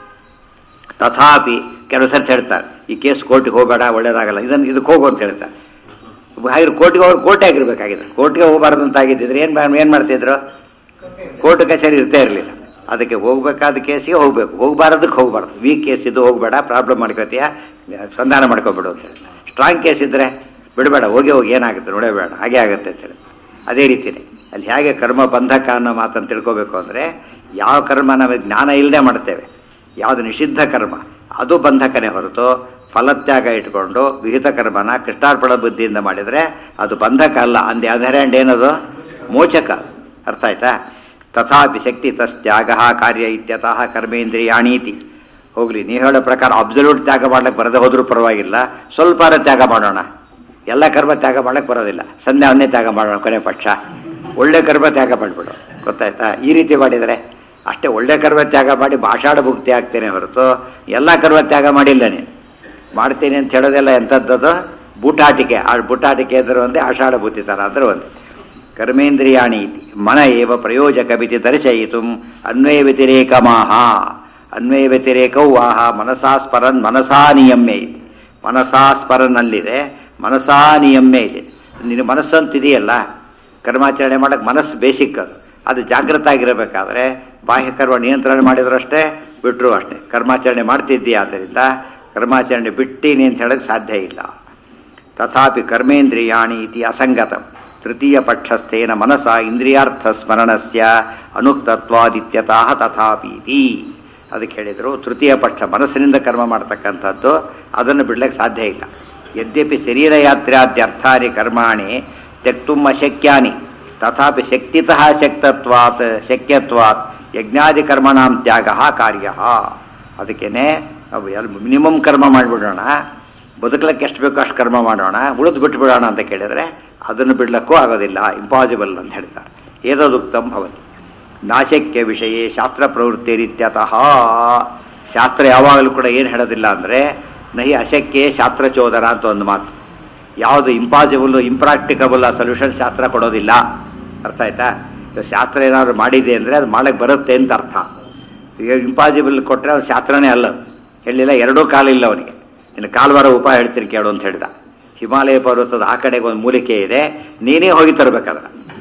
ತಥಾಪಿ ಕೆಲವು ಸರ್ತಿ ಹೇಳ್ತಾರೆ ಈ ಕೇಸ್ ಕೋರ್ಟಿಗೆ ಹೋಗಬೇಡ ಒಳ್ಳೇದಾಗಲ್ಲ ಇದನ್ನು ಇದಕ್ಕೆ ಹೋಗು ಅಂತ ಹೇಳ್ತಾರೆ ಹಾಗೆ ಕೋರ್ಟಿಗೆ ಅವ್ರು ಕೋರ್ಟೇ ಆಗಿರ್ಬೇಕಾಗಿದ್ರು ಕೋರ್ಟ್ಗೆ ಹೋಗಬಾರ್ದು ಅಂತ ಆಗಿದ್ದಿದ್ರೆ ಏನು ಏನು ಮಾಡ್ತಿದ್ರು ಕೋರ್ಟ್ ಕಚೇರಿ ಇರ್ತೇ ಇರಲಿಲ್ಲ ಅದಕ್ಕೆ ಹೋಗ್ಬೇಕಾದ ಕೇಸಿಗೆ ಹೋಗ್ಬೇಕು ಹೋಗಬಾರದಕ್ಕೆ ಹೋಗಬಾರ್ದು ವೀಕ್ ಕೇಸ್ ಇದು ಹೋಗಬೇಡ ಪ್ರಾಬ್ಲಮ್ ಮಾಡ್ಕೋತೀಯ ಸಂಧಾನ ಮಾಡ್ಕೊಬೇಡು ಅಂತ ಹೇಳಿ ಸ್ಟ್ರಾಂಗ್ ಕೇಸ್ ಇದ್ದರೆ ಬಿಡಬೇಡ ಹೋಗಿ ಹೋಗಿ ಏನಾಗುತ್ತೆ ನೋಡೇ ಬೇಡ ಹಾಗೆ ಆಗುತ್ತೆ ಅಂತ ಹೇಳಿ ಅದೇ ರೀತಿನೇ ಅಲ್ಲಿ ಹೇಗೆ ಕರ್ಮ ಬಂಧಕ ಅನ್ನೋ ಮಾತನ್ನು ತಿಳ್ಕೋಬೇಕು ಅಂದರೆ ಯಾವ ಕರ್ಮ ನಮಗೆ ಜ್ಞಾನ ಇಲ್ಲದೆ ಮಾಡ್ತೇವೆ ಯಾವುದು ನಿಷಿದ್ಧ ಕರ್ಮ ಅದು ಬಂಧಕನೇ ಹೊರತು ಫಲತ್ಯಾಗ ಇಟ್ಕೊಂಡು ವಿಹಿತ ಕರ್ಮನ ಕೃಷ್ಣಾರ್ಪಣ ಬುದ್ಧಿಯಿಂದ ಮಾಡಿದರೆ ಅದು ಬಂಧಕ ಅಲ್ಲ ಅಂದ್ ಅದರ್ ಹ್ಯಾಂಡ್ ಏನದು ಮೋಚಕ ಅರ್ಥ ಆಯ್ತಾ ತಥಾಪಿ ಶಕ್ತಿ ತಸ್ತ್ಯಾಗ ಕಾರ್ಯ ಇತ್ಯತಃ ಕರ್ಮೇಂದ್ರಿಯಾಣೀತಿ ಹೋಗ್ಲಿ ನೀವು ಹೇಳೋ ಪ್ರಕಾರ ಅಬ್ಸಲ್ಯೂಟ್ ತ್ಯಾಗ ಮಾಡ್ಲಿಕ್ಕೆ ಬರದೆ ಹೋದ್ರೂ ಪರವಾಗಿಲ್ಲ ಸ್ವಲ್ಪ ತ್ಯಾಗ ಮಾಡೋಣ ಎಲ್ಲ ಕರ್ಮ ತ್ಯಾಗ ಮಾಡ್ಲಿಕ್ಕೆ ಬರೋದಿಲ್ಲ ಸಂಧ್ಯಾವನ್ನೇ ತ್ಯಾಗ ಮಾಡೋಣ ಕೊನೆ ಪಕ್ಷ ಒಳ್ಳೆ ಕರ್ಮ ತ್ಯಾಗ ಮಾಡಿಬಿಡು ಗೊತ್ತಾಯ್ತಾ ಈ ರೀತಿ ಮಾಡಿದರೆ ಅಷ್ಟೇ ಒಳ್ಳೆ ಕರ್ಮ ತ್ಯಾಗ ಮಾಡಿ ಭಾಷಾಡ ಭುಕ್ತಿ ಆಗ್ತೇನೆ ಹೊರತು ಎಲ್ಲ ಕರ್ಮ ತ್ಯಾಗ ಮಾಡಿಲ್ಲ ನೀನು ಮಾಡ್ತೀನಿ ಅಂತ ಹೇಳೋದೆಲ್ಲ ಎಂಥದ್ದದು ಬೂಟಾಟಿಕೆ ಆ ಬೂಟಾಟಿಕೆ ಅಂದ್ರೆ ಒಂದೇ ಆಷಾಢ ಭೂತಿ ಥರ ಅಂದ್ರೆ ಒಂದೇ ಕರ್ಮೇಂದ್ರಿಯಾಣಿ ಇತಿ ಮನ ಏವ ಪ್ರಯೋಜಕ ಬಿತಿ ದರ್ಶಯಿತು ಅನ್ವಯ ವ್ಯತಿರೇಕಮಾಹ ಅನ್ವಯ ವ್ಯತಿರೇಕವು ಆಹ ಮನಸಾ ಸ್ಮರನ್ ಮನಸಾ ನಿಯಮ್ಯ ಇತಿ ಮನಸಾ ಸ್ಮರನ್ನಲ್ಲಿದೆ ಮನಸಾ ನಿಯಮ್ಯ ಇದೆ ನಿನ್ನ ಮನಸ್ಸಂತಿದೆಯಲ್ಲ ಕರ್ಮಾಚರಣೆ ಮಾಡೋಕ್ಕೆ ಮನಸ್ಸು ಬೇಸಿಕ್ ಅದು ಅದು ಜಾಗೃತ ಆಗಿರಬೇಕಾದ್ರೆ ಬಾಹ್ಯ ಕರ್ಮ ನಿಯಂತ್ರಣ ಮಾಡಿದ್ರು ಅಷ್ಟೇ ಬಿಟ್ಟರು ಅಷ್ಟೇ ಕರ್ಮಾಚರಣೆ ಮಾಡ್ತಿದ್ದೀಯ ಆದ್ದರಿಂದ ಕರ್ಮಾಚರಣೆ ಬಿಟ್ಟೀನಿ ಅಂತ ಹೇಳಕ್ಕೆ ಸಾಧ್ಯ ಇಲ್ಲ ತಥಾಪಿ ಕರ್ಮೇಂದ್ರಿಯಾಣಿ ಇತಿ ಅಸಂಗತಂ ತೃತೀಯ ಪಕ್ಷಸ್ಥೇನ ಮನಸ ಇಂದ್ರಿಯಾರ್ಥ ಸ್ಮರಣಸ್ಯ ಅನುಕ್ತತ್ವಾದಿತ್ಯತಃ ತಥಾಪೀತಿ ಅದಕ್ಕೆ ಹೇಳಿದರು ತೃತೀಯ ಪಕ್ಷ ಮನಸ್ಸಿನಿಂದ ಕರ್ಮ ಮಾಡ್ತಕ್ಕಂಥದ್ದು ಅದನ್ನು ಬಿಡ್ಲಿಕ್ಕೆ ಸಾಧ್ಯ ಇಲ್ಲ ಯದ್ಯಪಿ ಶರೀರ ಯಾತ್ರಾದ್ಯರ್ಥಾನಿ ಕರ್ಮಾಣಿ ತ್ಯಕ್ತುಂ ಅಶಕ್ಯಾನಿ ತಥಾಪಿ ಶಕ್ತಿತಃ ಶಕ್ತತ್ವಾತ್ ಶಕ್ಯತ್ವಾತ್ ಯಜ್ಞಾದಿ ಕರ್ಮಣಾಂ ತ್ಯಾಗ ಕಾರ್ಯ ಅದಕ್ಕೇನೆ ನಾವು ಎಲ್ ಮಿನಿಮಮ್ ಕರ್ಮ ಮಾಡಿಬಿಡೋಣ ಬದುಕಲಿಕ್ಕೆ ಎಷ್ಟು ಬೇಕೋ ಅಷ್ಟು ಕರ್ಮ ಮಾಡೋಣ ಉಳಿದು ಬಿಟ್ಟು ಬಿಡೋಣ ಅಂತ ಕೇಳಿದರೆ ಅದನ್ನು ಬಿಡ್ಲಿಕ್ಕೂ ಆಗೋದಿಲ್ಲ ಇಂಪಾಸಿಬಲ್ ಅಂತ ಹೇಳ್ತಾರೆ ಏತದುಕ್ತಂ ಭವತಿ ನಾಶಕ್ಯ ವಿಷಯ ಶಾಸ್ತ್ರ ಪ್ರವೃತ್ತಿ ರೀತ್ಯತಃ ಶಾಸ್ತ್ರ ಯಾವಾಗಲೂ ಕೂಡ ಏನು ಹೇಳೋದಿಲ್ಲ ಅಂದರೆ ನಹಿ ಅಶಕ್ಯ ಶಾಸ್ತ್ರಚೋದನ ಅಂತ ಒಂದು ಮಾತು ಯಾವುದು ಇಂಪಾಸಿಬಲ್ ಇಂಪ್ರಾಕ್ಟಿಕಬಲ್ ಆ ಸೊಲ್ಯೂಷನ್ ಶಾಸ್ತ್ರ ಕೊಡೋದಿಲ್ಲ ಅರ್ಥ ಆಯ್ತಾ ಇವಾಗ ಶಾಸ್ತ್ರ ಏನಾದ್ರು ಮಾಡಿದೆ ಅಂದರೆ ಅದು ಮಾಡಕ್ಕೆ ಬರುತ್ತೆ ಅಂತ ಅರ್ಥ ಈಗ ಇಂಪಾಸಿಬಲ್ ಕೊಟ್ಟರೆ ಅದು ಶಾಸ್ತ್ರನೇ ಅಲ್ಲ ಹೇಳಿಲ್ಲ ಎರಡೂ ಕಾಲಿಲ್ಲ ಅವನಿಗೆ ಇನ್ನು ಕಾಲ್ವಾರ ಉಪಾಯ ಹೇಳ್ತೀನಿ ಕೇಳು ಅಂತ ಹೇಳ್ದ ಹಿಮಾಲಯ ಪರ್ವತದ ಆ ಕಡೆಗೆ ಒಂದು ಮೂಲಿಕೆ ಇದೆ ನೀನೇ ಹೋಗಿ ತರಬೇಕಾದ್ರೆ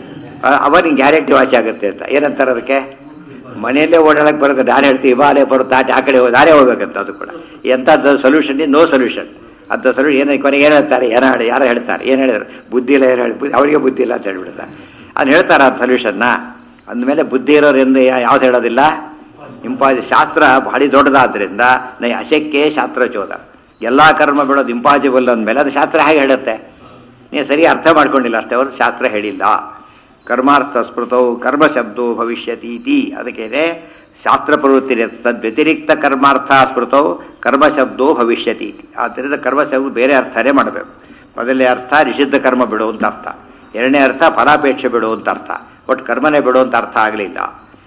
ಅವನಿಗೆ ಗ್ಯಾರಂಟಿ ವಾಸಿ ಆಗುತ್ತೆ ಅಂತ ಏನಂತಾರೆ ಅದಕ್ಕೆ ಮನೆಯಲ್ಲೇ ಓಡಾಡಕ್ಕೆ ಬರುತ್ತೆ ನಾನು ಹೇಳ್ತೀವಿ ಹಿಮಾಲಯ ಪರ್ವತ ದಾಟಿ ಆ ಕಡೆ ಹೋಗಿ ನಾನೇ ಹೋಗ್ಬೇಕಂತ ಅದು ಕೂಡ ಎಂಥದ್ದು ಸೊಲ್ಯೂಷನ್ ನೋ ಸೊಲ್ಯೂಷನ್ ಅಂತ ಸೊಲ್ಯೂಷನ್ ಏನು ಕೊನೆಗೆ ಏನು ಹೇಳ್ತಾರೆ ಏನೋ ಹೇಳಿ ಯಾರೋ ಹೇಳ್ತಾರೆ ಏನು ಹೇಳಿದ್ರು ಬುದ್ಧಿ ಇಲ್ಲ ಏನು ಹೇಳಿ ಬುದ್ಧಿ ಅವರಿಗೆ ಬುದ್ಧಿ ಇಲ್ಲ ಅಂತ ಹೇಳ್ಬಿಡ್ತಾರೆ ಅದು ಹೇಳ್ತಾರೆ ಅದು ಸೊಲ್ಯೂಷನ್ನ ಅಂದಮೇಲೆ ಬುದ್ಧಿ ಇರೋರಿಂದ ಯಾವ್ದು ಹೇಳೋದಿಲ್ಲ ಇಂಪಾಜ್ ಶಾಸ್ತ್ರ ಭಾರಿ ದೊಡ್ಡದಾದ್ರಿಂದ ನೈ ಅಶಕ್ಯ ಶಾಸ್ತ್ರಚೋದ ಎಲ್ಲ ಕರ್ಮ ಬಿಡೋದು ಇಂಪಾಸಿಬಲ್ ಅಂದಮೇಲೆ ಅದು ಶಾಸ್ತ್ರ ಹೇಗೆ ಹೇಳುತ್ತೆ ನೀವು ಸರಿ ಅರ್ಥ ಮಾಡ್ಕೊಂಡಿಲ್ಲ ಅಷ್ಟೇ ಅವರು ಶಾಸ್ತ್ರ ಹೇಳಿಲ್ಲ ಕರ್ಮಾರ್ಥ ಸ್ಮೃತವು ಕರ್ಮ ಶಬ್ದೋ ಭವಿಷ್ಯತೀತಿ ಅದಕ್ಕೆ ಶಾಸ್ತ್ರ ಪ್ರವೃತ್ತಿ ತದ್ ವ್ಯತಿರಿಕ್ತ ಕರ್ಮಾರ್ಥ ಸ್ಮೃತವು ಕರ್ಮ ಶಬ್ದೋ ಭವಿಷ್ಯತೀತಿ ಆದ್ದರಿಂದ ಕರ್ಮ ಶಬ್ದ ಬೇರೆ ಅರ್ಥನೇ ಮಾಡಬೇಕು ಮೊದಲನೇ ಅರ್ಥ ನಿಷಿದ್ಧ ಕರ್ಮ ಬಿಡು ಅಂತ ಅರ್ಥ ಎರಡನೇ ಅರ್ಥ ಫಲಾಪೇಕ್ಷೆ ಬಿಡು ಅಂತ ಅರ್ಥ ಒಟ್ಟು ಕರ್ಮನೇ ಬಿಡು ಅಂತ ಅರ್ಥ ಆಗಲಿಲ್ಲ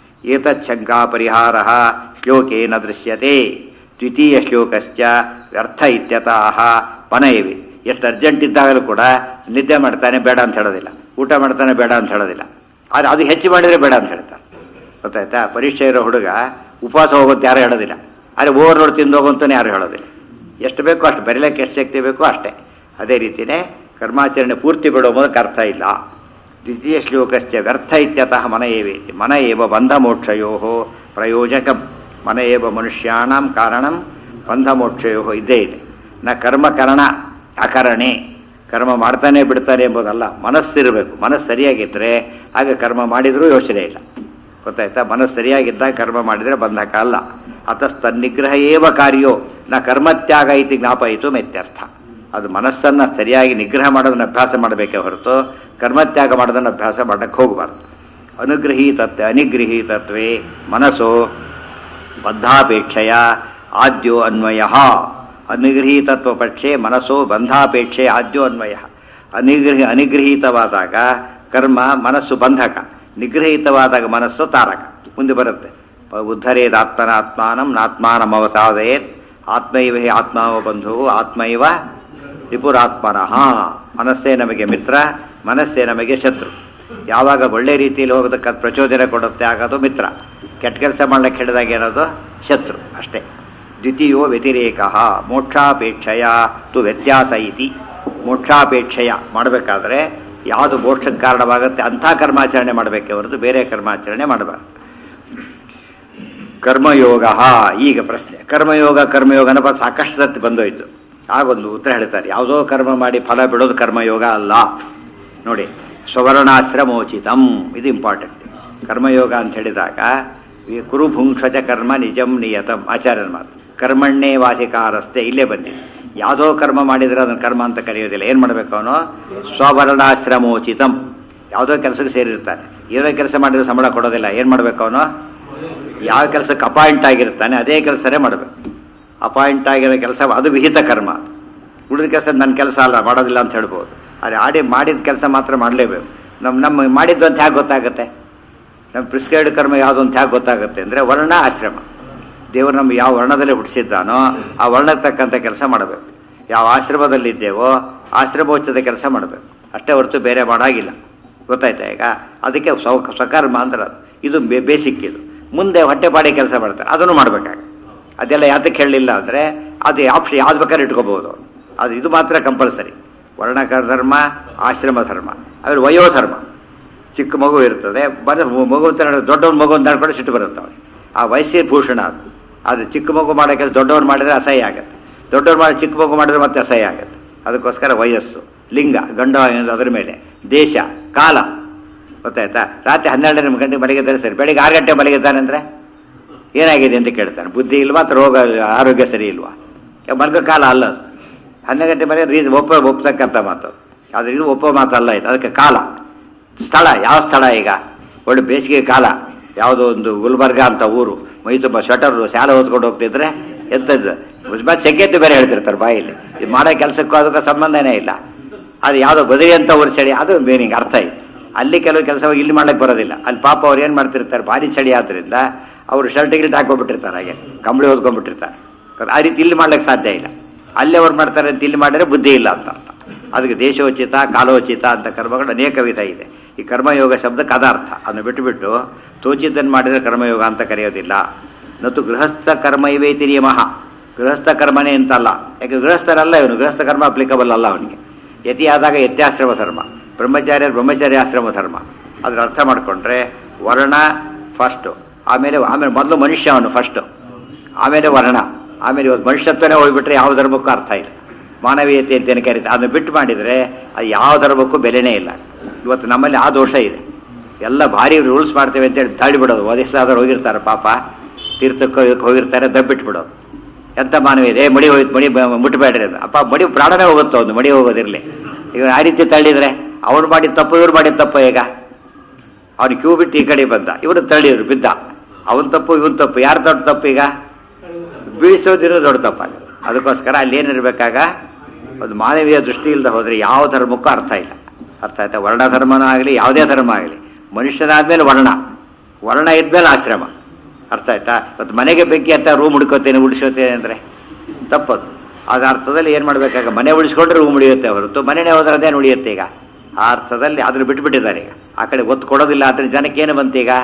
ಏತಚ್ಛಂಕಾ ಪರಿಹಾರ ಶ್ಲೋಕೇನ ದೃಶ್ಯತೆ ದ್ವಿತೀಯ ಶ್ಲೋಕಶ್ಚ ವ್ಯರ್ಥ ಇತ್ಯತಃ ಪನಯವಿ ಎಷ್ಟು ಅರ್ಜೆಂಟ್ ಇದ್ದಾಗಲೂ ಕೂಡ ನಿದ್ದೆ ಮಾಡ್ತಾನೆ ಬೇಡ ಅಂತ ಹೇಳೋದಿಲ್ಲ ಊಟ ಮಾಡ್ತಾನೆ ಬೇಡ ಅಂತ ಹೇಳೋದಿಲ್ಲ ಆದರೆ ಅದು ಹೆಚ್ಚು ಮಾಡಿದರೆ ಬೇಡ ಅಂತ ಹೇಳ್ತಾರೆ ಗೊತ್ತಾಯ್ತಾ ಪರೀಕ್ಷೆ ಇರೋ ಹುಡುಗ ಉಪವಾಸ ಹೋಗೋದು ಯಾರು ಹೇಳೋದಿಲ್ಲ ಆದರೆ ಓವರ್ಲೋಡ್ ತಿಂದು ಹೋಗುವಂತಾನೆ ಯಾರು ಹೇಳೋದಿಲ್ಲ ಎಷ್ಟು ಬೇಕೋ ಅಷ್ಟು ಬರೀಲಿಕ್ಕೆ ಎಷ್ಟು ಶಕ್ತಿ ಬೇಕೋ ಅಷ್ಟೇ ಅದೇ ರೀತಿಯೇ ಕರ್ಮಾಚರಣೆ ಪೂರ್ತಿ ಬಿಡೋ ಮೂಲಕ ಅರ್ಥ ಇಲ್ಲ ದ್ವಿತೀಯ ಶ್ಲೋಕಶ್ಚ ವ್ಯರ್ಥ ಇತ್ಯತಃ ಮನ ಏವೇತಿ ಮನ ಏವ ಬಂಧ ಮೋಕ್ಷಯೋ ಪ್ರಯೋಜಕ ಮನ ಏವ ಮನುಷ್ಯಾಣಂ ಕಾರಣಂ ಬಂಧ ಮೋಕ್ಷಯೋ ಇದ್ದೇ ಇದೆ ನ ಕರ್ಮಕರಣ ಅಕರಣೆ ಕರ್ಮ ಮಾಡ್ತಾನೆ ಬಿಡ್ತಾನೆ ಎಂಬುದಲ್ಲ ಮನಸ್ಸಿರಬೇಕು ಮನಸ್ಸು ಸರಿಯಾಗಿದ್ದರೆ ಆಗ ಕರ್ಮ ಮಾಡಿದರೂ ಯೋಚನೆ ಇಲ್ಲ ಗೊತ್ತಾಯ್ತಾ ಮನಸ್ಸು ಸರಿಯಾಗಿದ್ದಾಗ ಕರ್ಮ ಮಾಡಿದರೆ ಬಂಧಕ ಅಲ್ಲ ಅತಸ್ತನ್ನಿಗ್ರಹ ಏವ ಕಾರ್ಯೋ ನ ಕರ್ಮತ್ಯಾಗ ಇತಿ ಜ್ಞಾಪಯಿತು ಮೆತ್ಯರ್ಥ ಅದು ಮನಸ್ಸನ್ನು ಸರಿಯಾಗಿ ನಿಗ್ರಹ ಮಾಡೋದನ್ನ ಅಭ್ಯಾಸ ಮಾಡಬೇಕೇ ಹೊರತು ಕರ್ಮತ್ಯಾಗ ಮಾಡೋದನ್ನು ಅಭ್ಯಾಸ ಮಾಡಕ್ಕೆ ಹೋಗಬಾರ್ದು ಅನುಗೃಹೀತತ್ವ ಅನಿಗೃಹೀತತ್ವೇ ಮನಸ್ಸು ಬದ್ಧಾಪೇಕ್ಷೆಯ ಆದ್ಯೋ ಅನ್ವಯ ಅನಿಗೃಹೀತತ್ವ ಪಕ್ಷೆ ಮನಸ್ಸು ಬಂಧಾಪೇಕ್ಷೆ ಆದ್ಯೋ ಅನ್ವಯ ಅನಿಗೃಹಿ ಅನಿಗೃಹೀತವಾದಾಗ ಕರ್ಮ ಮನಸ್ಸು ಬಂಧಕ ನಿಗೃಹೀತವಾದಾಗ ಮನಸ್ಸು ತಾರಕ ಮುಂದೆ ಬರುತ್ತೆ ಉದ್ಧರೇದಾತ್ಮನಾತ್ಮಾನಂ ನಾತ್ಮಾನಂ ಅವಸಾದಯೇತ್ ಆತ್ಮೈವ ಹಿ ಆತ್ಮಾವ ಬಂಧು ಆತ್ಮೈವ ರಿಪುರಾತ್ಮನಃ ಮನಸ್ಸೇ ನಮಗೆ ಮಿತ್ರ ಮನಸ್ಸೇ ನಮಗೆ ಶತ್ರು ಯಾವಾಗ ಒಳ್ಳೆ ರೀತಿಯಲ್ಲಿ ಹೋಗೋದಕ್ಕೆ ಅದು ಪ್ರಚೋದನೆ ಕೊಡುತ್ತೆ ಆಗೋದು ಮಿತ್ರ ಕೆಟ್ಟ ಕೆಲಸ ಮಾಡ್ಲಿಕ್ಕೆ ಹಿಡಿದಾಗ ಏನದು ಶತ್ರು ಅಷ್ಟೇ ದ್ವಿತೀಯೋ ವ್ಯತಿರೇಕ ಮೋಕ್ಷಾಪೇಕ್ಷೆಯ ತು ವ್ಯತ್ಯಾಸ ಇತಿ ಮೋಕ್ಷಾಪೇಕ್ಷೆಯ ಮಾಡಬೇಕಾದ್ರೆ ಯಾವುದು ಮೋಕ್ಷಕ್ಕೆ ಕಾರಣವಾಗುತ್ತೆ ಅಂಥ ಕರ್ಮಾಚರಣೆ ಮಾಡಬೇಕೆ ಹೊರತು ಬೇರೆ ಕರ್ಮಾಚರಣೆ ಮಾಡಬಾರ್ದು ಕರ್ಮಯೋಗ ಈಗ ಪ್ರಶ್ನೆ ಕರ್ಮಯೋಗ ಕರ್ಮಯೋಗ ಅನ್ನೋ ಸಾಕಷ್ಟು ಸತ್ತು ಬಂದೋಯ್ತು ಆಗೊಂದು ಉತ್ತರ ಹೇಳ್ತಾರೆ ಯಾವುದೋ ಕರ್ಮ ಮಾಡಿ ಫಲ ಬಿಡೋದು ಕರ್ಮಯೋಗ ಅಲ್ಲ ನೋಡಿ ಸ್ವರ್ಣಾಶ್ರಮೋಚಿತಂ ಇದು ಇಂಪಾರ್ಟೆಂಟ್ ಕರ್ಮಯೋಗ ಅಂತ ಹೇಳಿದಾಗ ಈ ಕುರುಭುಂಕ್ಷಚ ಕರ್ಮ ನಿಜಂ ನಿಯತಂ ಆಚಾರ್ಯನ ಮಾತು ಕರ್ಮಣ್ಣೇ ವಾಧಿಕಾರಸ್ತೆ ಇಲ್ಲೇ ಬಂದಿದೆ ಯಾವುದೋ ಕರ್ಮ ಮಾಡಿದರೆ ಅದನ್ನು ಕರ್ಮ ಅಂತ ಕರೆಯೋದಿಲ್ಲ ಏನು ಮಾಡಬೇಕು ಅವನು ಸ್ವರ್ಣಾಶ್ರಮೋಚಿತಂ ಯಾವುದೋ ಕೆಲಸಕ್ಕೆ ಸೇರಿರ್ತಾನೆ ಏನೋ ಕೆಲಸ ಮಾಡಿದ್ರೆ ಸಂಬಳ ಕೊಡೋದಿಲ್ಲ ಏನು ಮಾಡಬೇಕು ಅವನು ಯಾವ ಕೆಲಸಕ್ಕೆ ಅಪಾಯಿಂಟ್ ಆಗಿರ್ತಾನೆ ಅದೇ ಕೆಲಸನೇ ಮಾಡಬೇಕು ಅಪಾಯಿಂಟ್ ಆಗಿರೋ ಕೆಲಸ ಅದು ವಿಹಿತ ಕರ್ಮ ಉಳಿದ ಕೆಲಸ ನನ್ನ ಕೆಲಸ ಅಲ್ಲ ಮಾಡೋದಿಲ್ಲ ಅಂತ ಹೇಳ್ಬೋದು ಆದರೆ ಆಡಿ ಮಾಡಿದ ಕೆಲಸ ಮಾತ್ರ ಮಾಡಲೇಬೇಕು ನಮ್ಮ ನಮ್ಮ ಮಾಡಿದ್ದು ಅಂತ ಹೇಗೆ ಗೊತ್ತಾಗುತ್ತೆ ನಮ್ಮ ಪ್ರಿಸ್ಕ್ರೈಬ್ಡ್ ಕರ್ಮ ಯಾವುದು ಅಂತ ಹೇಗೆ ಗೊತ್ತಾಗುತ್ತೆ ಅಂದರೆ ವರ್ಣ ಆಶ್ರಮ ದೇವರು ನಮ್ಗೆ ಯಾವ ವರ್ಣದಲ್ಲಿ ಹುಟ್ಟಿಸಿದ್ದಾನೋ ಆ ವರ್ಣಕ್ಕೆ ತಕ್ಕಂಥ ಕೆಲಸ ಮಾಡಬೇಕು ಯಾವ ಆಶ್ರಮದಲ್ಲಿದ್ದೇವೋ ಆಶ್ರಮೋಚಿತ ಕೆಲಸ ಮಾಡಬೇಕು ಅಷ್ಟೇ ಹೊರತು ಬೇರೆ ಮಾಡಾಗಿಲ್ಲ ಗೊತ್ತಾಯ್ತಾ ಈಗ ಅದಕ್ಕೆ ಸೌ ಸ್ವಕರ್ಮ ಅಂದ್ರೆ ಅದು. ಇದು ಬೇ ಬೇಸಿಕ್ ಇದು ಮುಂದೆ ಹೊಟ್ಟೆಪಾಡಿ ಕೆಲಸ ಮಾಡ್ತಾರೆ ಅದನ್ನು ಮಾಡಬೇಕಾಗ ಅದೆಲ್ಲ ಯಾತಕ್ಕೆ ಹೇಳಲಿಲ್ಲ ಅಂದರೆ ಅದು ಆಪ್ಷನ್ ಯಾವ್ದು ಬೇಕಾದ್ರೆ ಇಟ್ಕೋಬಹುದು ಅದು ಇದು ಮಾತ್ರ ಕಂಪಲ್ಸರಿ ವರ್ಣಕ ಧರ್ಮ ಆಶ್ರಮ ಧರ್ಮ ಆಮೇಲೆ ವಯೋಧರ್ಮ ಚಿಕ್ಕ ಮಗು ಇರ್ತದೆ ಬರ ಮಗು ಅಂತ ಹೇಳಿ ದೊಡ್ಡವನ ಮಗು ಅಂತ ನಡ್ಕೊಂಡು ಸಿಟ್ಟು ಬರುತ್ತೆ ಅವ್ರಿಗೆ ಆ ವಯಸ್ಸಿನ ಭೂಷಣ ಅದು ಅದು ಚಿಕ್ಕ ಮಗು ಮಾಡೋ ಕೆಲಸ ದೊಡ್ಡವ್ರು ಮಾಡಿದ್ರೆ ಅಸಹ್ಯ ಆಗುತ್ತೆ ದೊಡ್ಡವ್ರು ಮಾಡಿ ಚಿಕ್ಕ ಮಗು ಮಾಡಿದ್ರೆ ಮತ್ತೆ ಅಸಹ್ಯ ಆಗುತ್ತೆ ಅದಕ್ಕೋಸ್ಕರ ವಯಸ್ಸು ಲಿಂಗ ಗಂಡ ಅನ್ನೋದು ಅದ್ರ ಮೇಲೆ ದೇಶ ಕಾಲ ಗೊತ್ತಾಯ್ತಾ ರಾತ್ರಿ ಹನ್ನೆರಡನೇ ಗಂಟೆ ಮಲಗಿದ್ದಾರೆ ಸರಿ ಬೆಳಿಗ್ಗೆ ಆರು ಗಂಟೆ ಮಲಗಿದ್ದಾನೆ ಅಂದರೆ ಏನಾಗಿದೆ ಅಂತ ಕೇಳ್ತಾನೆ ಬುದ್ಧಿ ಇಲ್ವಾ ಅಥವಾ ರೋಗ ಆರೋಗ್ಯ ಸರಿ ಇಲ್ವಾ ಮಲ್ಗೋ ಕಾಲ ಅಲ್ಲ ಅದು ಹನ್ನೆರಡು ಗಂಟೆ ಮೇಲೆ ರೀಸ್ ಒಪ್ಪ ಒಪ್ತಕ್ಕಂಥ ಮಾತು ಆದರೆ ಇದು ಒಪ್ಪೋ ಮಾತಲ್ಲ ಇದು ಅದಕ್ಕೆ ಕಾಲ ಸ್ಥಳ ಯಾವ ಸ್ಥಳ ಈಗ ಒಳ್ಳೆ ಬೇಸಿಗೆ ಕಾಲ ಯಾವುದೋ ಒಂದು ಗುಲ್ಬರ್ಗ ಅಂತ ಊರು ಮೈ ತುಂಬ ಸ್ವೆಟರು ಶಾಲೆ ಓದ್ಕೊಂಡು ಹೋಗ್ತಿದ್ರೆ ಎಂಥದ್ದು ಮತ್ತೆ ಸೆಕೆತ್ತು ಬೇರೆ ಹೇಳ್ತಿರ್ತಾರೆ ಬಾಯಲ್ಲಿ ಇದು ಮಾಡೋ ಕೆಲಸಕ್ಕೂ ಅದಕ್ಕೂ ಸಂಬಂಧನೇ ಇಲ್ಲ ಅದು ಯಾವುದೋ ಬದರಿ ಅಂತ ಊರು ಚಳಿ ಅದು ಮೀನಿಂಗ್ ಅರ್ಥ ಇದೆ ಅಲ್ಲಿ ಕೆಲವು ಕೆಲಸ ಇಲ್ಲಿ ಮಾಡ್ಲಿಕ್ಕೆ ಬರೋದಿಲ್ಲ ಅಲ್ಲಿ ಪಾಪ ಅವ್ರು ಏನು ಮಾಡ್ತಿರ್ತಾರೆ ಭಾರಿ ಚಳಿ ಆದ್ರಿಂದ ಅವರು ಶರ್ಟ್ ಗಿಲ್ಟ್ ಹಾಕೊಂಡ್ಬಿಟ್ಟಿರ್ತಾರೆ ಹಾಗೆ ಕಂಬಳಿ ಓದ್ಕೊಂಡ್ಬಿಟ್ಟಿರ್ತಾರೆ ಆ ರೀತಿ ಇಲ್ಲಿ ಮಾಡ್ಲಿಕ್ಕೆ ಸಾಧ್ಯ ಇಲ್ಲ ಅಲ್ಲೇ ಅವ್ರು ಮಾಡ್ತಾರೆ ಅಂತ ಇಲ್ಲಿ ಮಾಡಿದ್ರೆ ಬುದ್ಧಿ ಇಲ್ಲ ಅಂತ ಅರ್ಥ ಅದಕ್ಕೆ ದೇಶೋಚಿತ ಕಾಲೋಚಿತ ಅಂತ ಕರ್ಮಗಳು ಅನೇಕ ವಿಧ ಇದೆ ಈ ಕರ್ಮಯೋಗ ಶಬ್ದಕ್ಕೆ ಅದಾರ್ಥ ಅದನ್ನು ಬಿಟ್ಟುಬಿಟ್ಟು ತೋಚಿದ್ದನ್ನು ಮಾಡಿದರೆ ಕರ್ಮಯೋಗ ಅಂತ ಕರೆಯೋದಿಲ್ಲ ನತ್ತು ಗೃಹಸ್ಥ ಕರ್ಮ ಇವೇತಿ ನಿಯಮಃ ಗೃಹಸ್ಥ ಕರ್ಮನೇ ಅಂತಲ್ಲ ಯಾಕೆ ಗೃಹಸ್ಥರಲ್ಲ ಇವನು ಗೃಹಸ್ಥ ಕರ್ಮ ಅಪ್ಲಿಕಬಲ್ ಅಲ್ಲ ಅವನಿಗೆ ಯತಿ ಆದಾಗ ಯತ್ಯಾಶ್ರಮ ಧರ್ಮ ಬ್ರಹ್ಮಚಾರ್ಯ ಬ್ರಹ್ಮಚಾರ್ಯ ಆಶ್ರಮ ಧರ್ಮ ಅದ್ರ ಅರ್ಥ ಮಾಡಿಕೊಂಡ್ರೆ ವರ್ಣ ಫಸ್ಟು ಆಮೇಲೆ ಆಮೇಲೆ ಮೊದಲು ಮನುಷ್ಯ ಅವನು ಫಸ್ಟು ಆಮೇಲೆ ವರ್ಣ ಆಮೇಲೆ ಇವತ್ತು ಮನುಷ್ಯತ್ವನೇ ಹೋಗ್ಬಿಟ್ರೆ ಯಾವ ಧರ್ಮಕ್ಕೂ ಅರ್ಥ ಇಲ್ಲ ಮಾನವೀಯತೆ ಅಂತೇನು ಕರೀತಾರೆ ಅದನ್ನು ಬಿಟ್ಟು ಮಾಡಿದರೆ ಅದು ಯಾವ ಧರ್ಮಕ್ಕೂ ಬೆಲೆನೇ ಇಲ್ಲ ಇವತ್ತು ನಮ್ಮಲ್ಲಿ ಆ ದೋಷ ಇದೆ ಎಲ್ಲ ಭಾರಿ ರೂಲ್ಸ್ ಮಾಡ್ತೇವೆ ಅಂತೇಳಿ ತಳ್ಳಿಬಿಡೋದು ಒದಗಿಸಾದ್ರು ಹೋಗಿರ್ತಾರೆ ಪಾಪ ತೀರ್ಥಕ್ಕೆ ಇದಕ್ಕೆ ಹೋಗಿರ್ತಾರೆ ದಬ್ಬಿಟ್ಬಿಡೋದು ಎಂಥ ಮಾನವೀಯತೆ ಏ ಮಡಿ ಹೋಯ್ತು ಮಡಿ ಬ- ಮುಟ್ಬೇಡ್ರಿ ಅದು ಅಪ್ಪ ಮಡಿ ಪ್ರಾಣನೇ ಹೋಗುತ್ತೋ ಒಂದು ಮಡಿ ಹೋಗೋದಿರಲಿ ಈಗ ಆ ರೀತಿ ತಳ್ಳಿದ್ರೆ ಅವ್ರು ಮಾಡಿದ ತಪ್ಪು ಇವ್ರು ಮಾಡಿದ ತಪ್ಪು ಈಗ ಅವ್ನು ಕ್ಯೂ ಬಿಟ್ಟು ಈ ಕಡೆ ಬಂದ ಇವರು ತಳ್ಳಿದ್ರು ಬಿದ್ದ ಅವನ್ ತಪ್ಪು ಇವನ್ ತಪ್ಪು ಯಾರು ದೊಡ್ಡ ತಪ್ಪು ಈಗ ಬೀಳಿಸೋದಿರೋ ದೊಡ್ಡ ತಪ್ಪಾಗುತ್ತೆ ಅದಕ್ಕೋಸ್ಕರ ಅಲ್ಲಿ ಏನಿರ್ಬೇಕಾಗ ಒಂದು ಮಾನವೀಯ ದೃಷ್ಟಿ ಇಲ್ಲದೆ ಹೋದ್ರೆ ಯಾವ ಧರ್ಮಕ್ಕೂ ಅರ್ಥ ಇಲ್ಲ ಅರ್ಥ ಆಯ್ತಾ ವರ್ಣ ಧರ್ಮನೂ ಆಗಲಿ ಯಾವುದೇ ಧರ್ಮ ಆಗಲಿ ಮನುಷ್ಯನಾದ್ಮೇಲೆ ವರ್ಣ ವರ್ಣ ಇದ್ಮೇಲೆ ಆಶ್ರಮ ಅರ್ಥ ಆಯ್ತಾ ಇವತ್ತು ಮನೆಗೆ ಬೆಂಕಿ ಅಂತ ರೂಮ್ ಹುಡ್ಕೋತೇನೆ ಉಳಿಸೋತೇನೆ ಅಂದರೆ ತಪ್ಪದು ಅದ ಅರ್ಥದಲ್ಲಿ ಏನು ಮಾಡಬೇಕಾಗ ಮನೆ ಉಳಿಸ್ಕೊಂಡ್ರೆ ರೂಮ್ ಉಳಿಯುತ್ತೆ ಹೊರತು ಮನೆನೇ ಹೋದ್ರೆ ಅದೇನು ಉಳಿಯುತ್ತೆ ಈಗ ಆ ಅರ್ಥದಲ್ಲಿ ಅದನ್ನು ಬಿಟ್ಬಿಟ್ಟಿದ್ದಾರೆ ಈಗ ಆ ಕಡೆ ಒತ್ತು ಕೊಡೋದಿಲ್ಲ ಆದರೆ ಜನಕ್ಕೆ ಏನು ಬಂತು ಈಗ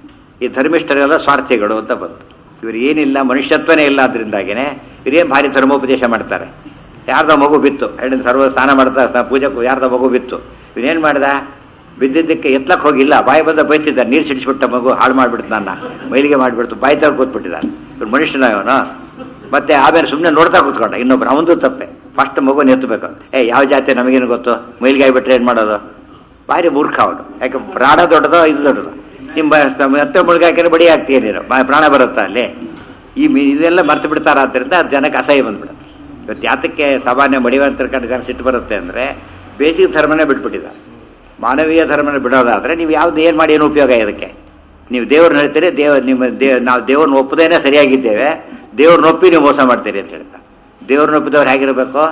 ಈ ಧರ್ಮಿಷ್ಠರೆಲ್ಲ ಸ್ವಾರ್ಥಿಗಳು ಅಂತ ಬಂತು ಇವ್ರು ಏನಿಲ್ಲ ಮನುಷ್ಯತ್ವನೇ ಇಲ್ಲ ಅದರಿಂದಾಗಿನೇ ಇವ್ರೇನು ಭಾರಿ ಧರ್ಮೋಪದೇಶ ಮಾಡ್ತಾರೆ ಯಾರ್ದೋ ಮಗು ಬಿತ್ತು ಎರಡು ಸರ್ವ ಸ್ನಾನ ಮಾಡ್ತಾ ಸ- ಪೂಜೆಗೂ ಯಾರ್ದೋ ಮಗು ಬಿತ್ತು ಇವನೇನು ಮಾಡ್ದ ಬಿದ್ದಿದ್ದಕ್ಕೆ ಎತ್ತಲಕ್ಕೆ ಹೋಗಿಲ್ಲ ಬಾಯಿ ಬಂದ ಬೈತಿದ್ದ ನೀರು ಸಿಡಿಸ್ಬಿಟ್ಟ ಮಗು ಹಾಳು ಮಾಡ್ಬಿಡ್ತು ನನ್ನ ಮೈಲಿಗೆ ಮಾಡಿಬಿಡ್ತು ಬಾಯಿ ತಗೊಂಡು ಕೂತ್ಬಿಟ್ಟಿದ್ದಾನೆ ಇವ್ರು ಮನುಷ್ಯನ ಇವನು ಮತ್ತೆ ಆಮೇಲೆ ಸುಮ್ಮನೆ ನೋಡ್ತಾ ಕೂತ್ಕೊಂಡ ಇನ್ನೊಬ್ರು ಅವನದು ತಪ್ಪೆ ಫಸ್ಟ್ ಮಗು ಎತ್ತಬೇಕು ಏ ಯಾವ ಜಾತಿ ನಮಗೇನು ಗೊತ್ತು ಮೈಲಿಗೆ ಆಗಿಬಿಟ್ರೆ ಏನು ಮಾಡೋದು ಭಾರಿ ಮೂರ್ಖ ಅವನು ಯಾಕೆ ಪ್ರಾಣ ದೊಡ್ಡದೋ ಇದು ದೊಡ್ಡದು ನಿಮ್ಮ ಮತ್ತೆ ಮುಳುಗಿ ಹಾಕಿದ್ರೆ ಬಡಿ ಆಗ್ತೀಯ ನೀನು ಬಾ- ಪ್ರಾಣ ಬರುತ್ತಾ ಅಲ್ಲಿ ಈ ಮೀ ಇದೆಲ್ಲ ಮರ್ತು ಬಿಡ್ತಾರ ಆದ್ದರಿಂದ ಅದು ಜನಕ್ಕೆ ಅಸಹ್ಯ ಬಂದ್ಬಿಡುತ್ತೆ ಇವತ್ತು ಯಾತಕ್ಕೆ ಸಾಮಾನ್ಯ ಮಡಿವಂತರ ಕಂಡು ಜನ ಸಿಟ್ಟು ಬರುತ್ತೆ ಅಂದರೆ ಬೇಸಿಕ್ ಧರ್ಮನೇ ಬಿಟ್ಬಿಟ್ಟಿದ್ದಾರೆ ಮಾನವೀಯ ಧರ್ಮನ ಬಿಡೋದಾದರೆ ನೀವು ಯಾವ್ದು ಏನು ಮಾಡಿ ಏನು ಉಪಯೋಗ ಇದಕ್ಕೆ ನೀವು ದೇವ್ರನ್ನ ಹೇಳ್ತೀರಿ ದೇವ ನಿಮ್ಮ ದೇವ್ ನಾವು ದೇವ್ರನ್ನ ಒಪ್ಪದೇನೆ ಸರಿಯಾಗಿದ್ದೇವೆ ದೇವ್ರನ್ನ ಒಪ್ಪಿ ನೀವು ಮೋಸ ಮಾಡ್ತೀರಿ ಅಂತ ಹೇಳ್ತಾರೆ ದೇವ್ರನ್ನ ಒಪ್ಪಿದವ್ರು ಹೇಗಿರಬೇಕು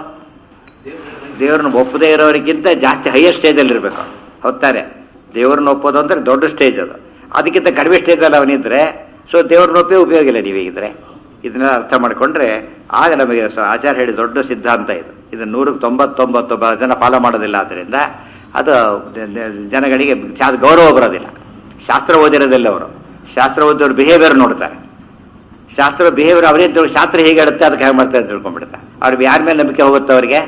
ದೇವ್ರನ್ನ ಒಪ್ಪದೇ ಇರೋರಿಗಿಂತ ಜಾಸ್ತಿ ಹೈಯರ್ ಸ್ಟೇಜಲ್ಲಿ ಇರಬೇಕು ಹೊತ್ತಾರೆ ದೇವ್ರನ್ನ ಒಪ್ಪೋದು ಅಂದ್ರೆ ದೊಡ್ಡ ಸ್ಟೇಜ್ ಅದು ಅದಕ್ಕಿಂತ ಕಡಿಮೆ ಸ್ಟೇಜಲ್ಲಿ ಅವನಿದ್ರೆ ಸೊ ದೇವ್ರನ್ನ ಒಪ್ಪಿ ಉಪಯೋಗ ಇಲ್ಲ ನೀವೀಗಿದ್ರೆ ಇದನ್ನ ಅರ್ಥ ಮಾಡಿಕೊಂಡ್ರೆ ಆಗ ನಮಗೆ ಸ- ಆಚಾರ್ಯ ಹೇಳಿ ದೊಡ್ಡ ಸಿದ್ಧಾಂತ ಇದು ಇದನ್ನು ನೂರಕ್ಕೆ ತೊಂಬತ್ತೊಂಬತ್ತು ಬ- ಜನ ಫಾಲೋ ಮಾಡೋದಿಲ್ಲ ಆದ್ದರಿಂದ ಅದು ದ- ದ- ಜನಗಳಿಗೆ ಜಾ- ಗೌರವ ಬರೋದಿಲ್ಲ ಶಾಸ್ತ್ರ ಓದಿರೋದಿಲ್ಲ ಅವರು ಶಾಸ್ತ್ರ ಓದಿದವ್ರು ಬಿಹೇವಿಯರ್ ನೋಡ್ತಾರೆ ಶಾಸ್ತ್ರ ಬಿಹೇವಿಯರ್ ಅವರೇನು ತಿಳ್ಕೊ ಶಾಸ್ತ್ರ ಹೇಗೆ ಹೇಳುತ್ತೆ ಅದಕ್ಕೆ ಹೇಗೆ ಮಾಡ್ತಾರೆ ಅಂತ ತಿಳ್ಕೊಂಡ್ಬಿಡ್ತಾರೆ ಅವ್ರಿಗೆ ಯಾರ ಮೇಲೆ ನಂಬಿಕೆ ಹೋಗುತ್ತೆ ಅವರಿಗೆ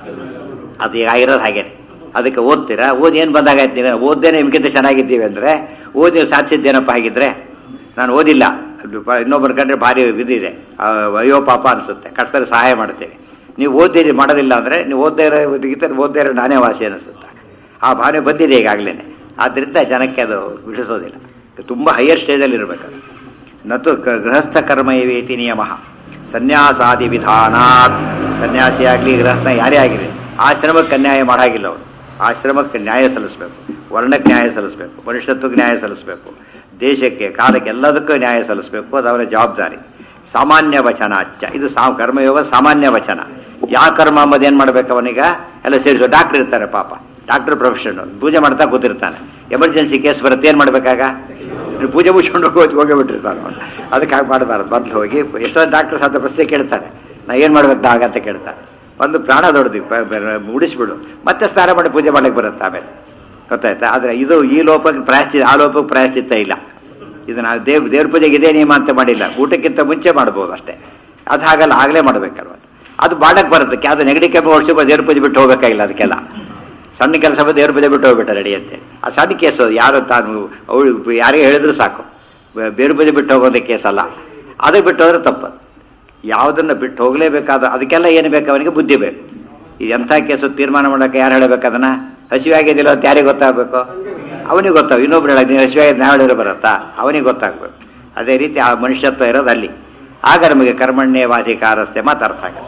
ಅದು ಈಗ ಆಗಿರೋದು ಹಾಗೇನೆ ಅದಕ್ಕೆ ಓದ್ತೀರಾ ಓದಿ ಏನು ಬಂದಾಗಾಯ್ತು ನೀವು ಓದ್ದೇನೆ ನಿಮ್ಗಿಂತ ಚೆನ್ನಾಗಿದ್ದೀವಿ ಅಂದರೆ ಓದಿ ನೀವು ಸಾಧಿಸಿದ್ದೇನಪ್ಪ ಹಾಗಿದ್ರೆ ನಾನು ಓದಿಲ್ಲ ಅದು ಪ- ಇನ್ನೊಬ್ಬರ ಕಂಡ್ರೆ ಭಾರಿ ಇದಿದೆ ಆ, ಅಯ್ಯೋ ಪಾಪ ಅನಿಸುತ್ತೆ ಕಷ್ಟದಲ್ಲಿ ಸಹಾಯ ಮಾಡ್ತೇವೆ ನೀವು ಓದಿರಿ ಮಾಡೋದಿಲ್ಲ ಅಂದರೆ ನೀವು ಓದ್ದೇ ಇರೋ ಇದಕ್ಕಿಂತ ಓದ್ದೇ ಇರೋ ನಾನೇ ವಾಸಿ ಅನಿಸುತ್ತೆ ಆ ಭಾವನೆ ಬಂದಿದೆ ಈಗಾಗಲೇ ಆದ್ದರಿಂದ ಜನಕ್ಕೆ ಅದು ಬಿಡಿಸೋದಿಲ್ಲ ತುಂಬ ಹೈಯರ್ ಸ್ಟೇಜಲ್ಲಿ ಇರಬೇಕು ನತು ಕ- ಗೃಹಸ್ಥ ಕರ್ಮ ಇವೇತಿ ನಿಯಮ ಸನ್ಯಾಸಾದಿ ವಿಧಾನಾತ್ ಸನ್ಯಾಸಿ ಆಗಲಿ ಗೃಹಸ್ಥ ಯಾರೇ ಆಗಿರಲಿ ಆಶ್ರಮಕ್ಕೆ ಅನ್ಯಾಯ ಮಾಡಾಗಿಲ್ಲ ಅವರು ಆಶ್ರಮಕ್ಕೆ ನ್ಯಾಯ ಸಲ್ಲಿಸಬೇಕು ವರ್ಣಕ್ಕೆ ನ್ಯಾಯ ಸಲ್ಲಿಸಬೇಕು ಮನುಷ್ಯತ್ವಕ್ಕೆ ನ್ಯಾಯ ಸಲ್ಲಿಸಬೇಕು ದೇಶಕ್ಕೆ ಕಾಲಕ್ಕೆ ಎಲ್ಲದಕ್ಕೂ ನ್ಯಾಯ ಸಲ್ಲಿಸಬೇಕು ಅದು ಅವರ ಜವಾಬ್ದಾರಿ ಸಾಮಾನ್ಯ ವಚನ ಅಚ್ಚ ಇದು ಸಾ ಕರ್ಮಯೋಗ ಸಾಮಾನ್ಯ ವಚನ ಯಾವ ಕರ್ಮ ಅಂಬದು ಏನು ಮಾಡ್ಬೇಕು ಅವನೀಗ ಎಲ್ಲ ಸೇರಿಸೋ ಡಾಕ್ಟರ್ ಇರ್ತಾರೆ ಪಾಪ ಡಾಕ್ಟರ್ ಪ್ರೊಫೆಷನ್ ಪೂಜೆ ಮಾಡ್ತಾ ಕೂತಿರ್ತಾನೆ ಎಮರ್ಜೆನ್ಸಿ ಕೇಸ್ ಬರುತ್ತೆ ಏನು ಮಾಡ್ಬೇಕಾಗ ನೀವು ಪೂಜೆ ಮುಚ್ಕೊಂಡು ಹೋಗಿ ಹೋಗೇ ಬಿಟ್ಟಿರ್ತಾನೆ ಅವ್ನು. ಅದಕ್ಕೆ ಹಾಗೆ ಮಾಡಬಾರ್ದು ಮೊದಲು ಹೋಗಿ ಎಷ್ಟೋ ಡಾಕ್ಟರ್ ಸಹ ಪ್ರಶ್ನೆ ಕೇಳ್ತಾರೆ ನಾ ಏನು ಮಾಡ್ಬೇಕು ನಾಗ ಅಂತ ಕೇಳ್ತಾರೆ ಒಂದು ಪ್ರಾಣ ದೊಡ್ಡದು ಪ- ಪ- ಉಡಿಸ್ಬಿಡು ಮತ್ತೆ ಸ್ನಾನ ಮಾಡಿ ಪೂಜೆ ಮಾಡ್ಲಿಕ್ಕೆ ಬರುತ್ತೆ ಆಮೇಲೆ ಗೊತ್ತಾಯ್ತಾ ಆದರೆ ಇದು ಈ ಲೋಪಕ್ಕೆ ಪ್ರಾಯಶ್ಚಿತ್ತ ಆ ಲೋಪಕ್ಕೆ ಪ್ರಾಯಶ್ಚಿತ್ತ ಇಲ್ಲ ಇದು ನಾವು ದೇವ್ ದೇವ್ರ ಪೂಜೆಗೆ ಇದೇ ನಿಯಮ ಅಂತ ಮಾಡಿಲ್ಲ ಊಟಕ್ಕಿಂತ ಮುಂಚೆ ಮಾಡ್ಬೋದು ಅಷ್ಟೇ ಅದು ಹಾಗಲ್ಲ ಆಗಲೇ ಮಾಡ್ಬೇಕಲ್ವ ಅದು ಮಾಡಕ್ಕೆ ಬರುತ್ತೆ ಅದು ನೆಗಡಿ ಕೆಮ್ಮು ಓಡಿಸ್ಕೊಂಡು ದೇವ್ರ ಪೂಜೆ ಬಿಟ್ಟು ಹೋಗ್ಬೇಕಾಗಿಲ್ಲ ಅದಕ್ಕೆಲ್ಲ ಸಣ್ಣ ಕೆಲಸ ಬಂದು ದೇವ್ರ ಪೂಜೆ ಬಿಟ್ಟು ಹೋಗ್ಬಿಟ್ಟ ರೆಡಿ ಅಂತೇಳಿ ಆ ಸಣ್ಣ ಕೇಸು ಯಾರು ತಾನು ಅವಳು ಯಾರಿಗೆ ಹೇಳಿದ್ರು ಸಾಕು ಬೇ- ಬೇರೆ ಪೂಜೆ ಬಿಟ್ಟು ಹೋಗೋದೇ ಕೇಸಲ್ಲ ಅದು ಬಿಟ್ಟು ಹೋದ್ರೆ ತಪ್ಪು ಯಾವುದನ್ನು ಬಿಟ್ಟು ಹೋಗಲೇಬೇಕಾದ ಅದಕ್ಕೆಲ್ಲ ಏನು ಬೇಕು ಅವನಿಗೆ ಬುದ್ಧಿ ಬೇಕು ಈ ಎಂಥ ಕೇಸು ತೀರ್ಮಾನ ಮಾಡೋಕ್ಕೆ ಯಾರು ಹೇಳಬೇಕು ಅದನ್ನ ಹಸಿವಾಗಿದ್ದಿಲ್ಲ ಅಂತ ಯಾರಿಗೆ ಗೊತ್ತಾಗಬೇಕು ಅವನಿಗೆ ಗೊತ್ತಾಗ ಇನ್ನೊಬ್ರು ಹೇಳಕ್ ನೀನು ಹಸಿವಾಗಿ ನಾವು ಹೇಳಿದ್ರೆ ಬರುತ್ತಾ ಅವನಿಗೆ ಗೊತ್ತಾಗಬೇಕು ಅದೇ ರೀತಿ ಆ ಮನುಷ್ಯತ್ವ ಇರೋದು ಅಲ್ಲಿ ಆಗ ನಮಗೆ ಕರ್ಮಣ್ಯವಾಧಿಕಾರಸ್ಥೆ ಮಾತು ಅರ್ಥ ಆಗುತ್ತೆ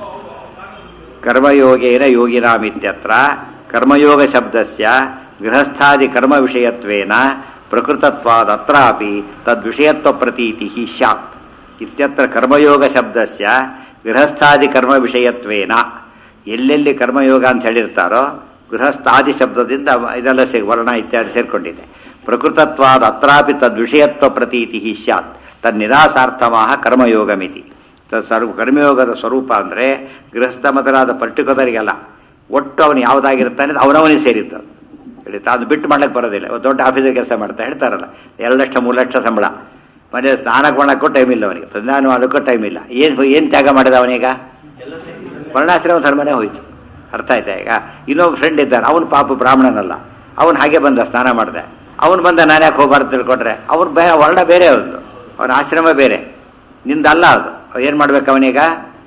ಕರ್ಮಯೋಗೇನ ಯೋಗಿನಾಮಿತ್ಯತ್ರ ಕರ್ಮಯೋಗ ಶಬ್ದಸ್ಯ ಗೃಹಸ್ಥಾದಿ ಕರ್ಮ ವಿಷಯತ್ವೇನ ಪ್ರಕೃತತ್ವಾದತ್ರಾಪಿ ತದ್ವಿಷಯತ್ವ ಪ್ರತೀತಿ ಸ್ಯಾತ್ ಇತ್ಯತ್ರ ಕರ್ಮಯೋಗ ಶಬ್ದಸ್ಯ ಗೃಹಸ್ಥಾದಿ ಕರ್ಮ ವಿಷಯತ್ವೇನ ಎಲ್ಲೆಲ್ಲಿ ಕರ್ಮಯೋಗ ಅಂತ ಹೇಳಿರ್ತಾರೋ ಗೃಹಸ್ಥಾದಿ ಶಬ್ದದಿಂದ ಇದೆಲ್ಲ ಸೇ ವರ್ಣ ಇತ್ಯಾದಿ ಸೇರ್ಕೊಂಡಿದೆ ಪ್ರಕೃತತ್ವಾದ ಅತ್ರಾಪಿ ತದ್ವಿಷಯತ್ವ ಪ್ರತೀತಿ ಸ್ಯಾತ್ ತನ್ನಿರಾಸಾರ್ಥಮಾಹ ಕರ್ಮಯೋಗಮಿತಿ ತದ್ ಸರ್ವ ಕರ್ಮಯೋಗದ ಸ್ವರೂಪ ಅಂದರೆ ಗೃಹಸ್ಥ ಮೊದಲಾದ ಪರ್ಟಿಕ್ಯುಲರಿಗೆಲ್ಲ ಒಟ್ಟು ಅವನು ಯಾವುದಾಗಿರ್ತಾನೆ ಅದು ಅವನವನಿಗೆ ಸೇರಿದ್ದು ಹೇಳಿತಾ ಅದು ಬಿಟ್ಟು ಮಾಡ್ಲಿಕ್ಕೆ ಬರೋದಿಲ್ಲ ಇವತ್ತು ದೊಡ್ಡ ಆಫೀಸರ್ ಕೆಲಸ ಮಾಡ್ತಾ ಹೇಳ್ತಾರಲ್ಲ ಎರಡು ಲಕ್ಷ ಮೂರು ಲಕ್ಷ ಸಂಬಳ ಮನೆ ಸ್ನಾನಕ್ಕೆ ಮಾಡೋಕ್ಕೂ ಟೈಮ್ ಇಲ್ಲ ಅವನಿಗೆ ಸಂಧಾನ ಮಾಡೋಕ್ಕೂ ಟೈಮ್ ಇಲ್ಲ ಏನು ಏನು ತ್ಯಾಗ ಮಾಡಿದ ಅವನೀಗ ವರ್ಣಾಶ್ರಮ ಧರ್ಮನೇ ಹೋಯ್ತು ಅರ್ಥ ಆಯ್ತಾ ಈಗ ಇನ್ನೊಬ್ಬ ಫ್ರೆಂಡ್ ಇದ್ದಾನೆ ಅವನು ಪಾಪ ಬ್ರಾಹ್ಮಣನಲ್ಲ ಅವನು ಹಾಗೆ ಬಂದ ಸ್ನಾನ ಮಾಡಿದೆ ಅವನು ಬಂದ ನಾನು ಯಾಕೆ ಹೋಗ್ಬಾರ್ದು ತಿಳ್ಕೊಟ್ರೆ ಅವ್ನು ಬೇ ವರ್ಣ ಬೇರೆ ಅವನು ಅವನ ಆಶ್ರಮ ಬೇರೆ ನಿಂದಲ್ಲ ಅದು ಏನು ಮಾಡ್ಬೇಕು ಅವನೀಗ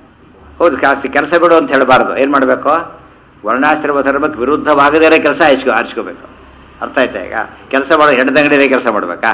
ಹೌದು ಕಾಸಿ ಕೆಲಸ ಬಿಡು ಅಂತ ಹೇಳಬಾರ್ದು ಏನು ಮಾಡಬೇಕು ವರ್ಣಾಶ್ರಮ ಧರ್ಮಕ್ಕೆ ವಿರುದ್ಧವಾಗದೇ ಇರೋ ಕೆಲಸ ಆರಿಸ್ಕೊ ಆರಿಸ್ಕೋಬೇಕು ಅರ್ಥ ಆಯ್ತಾ ಈಗ ಕೆಲಸ ಮಾಡೋ ಹೆಣ್ಣದಂಗಡಿದೇ ಕೆಲಸ ಮಾಡಬೇಕಾ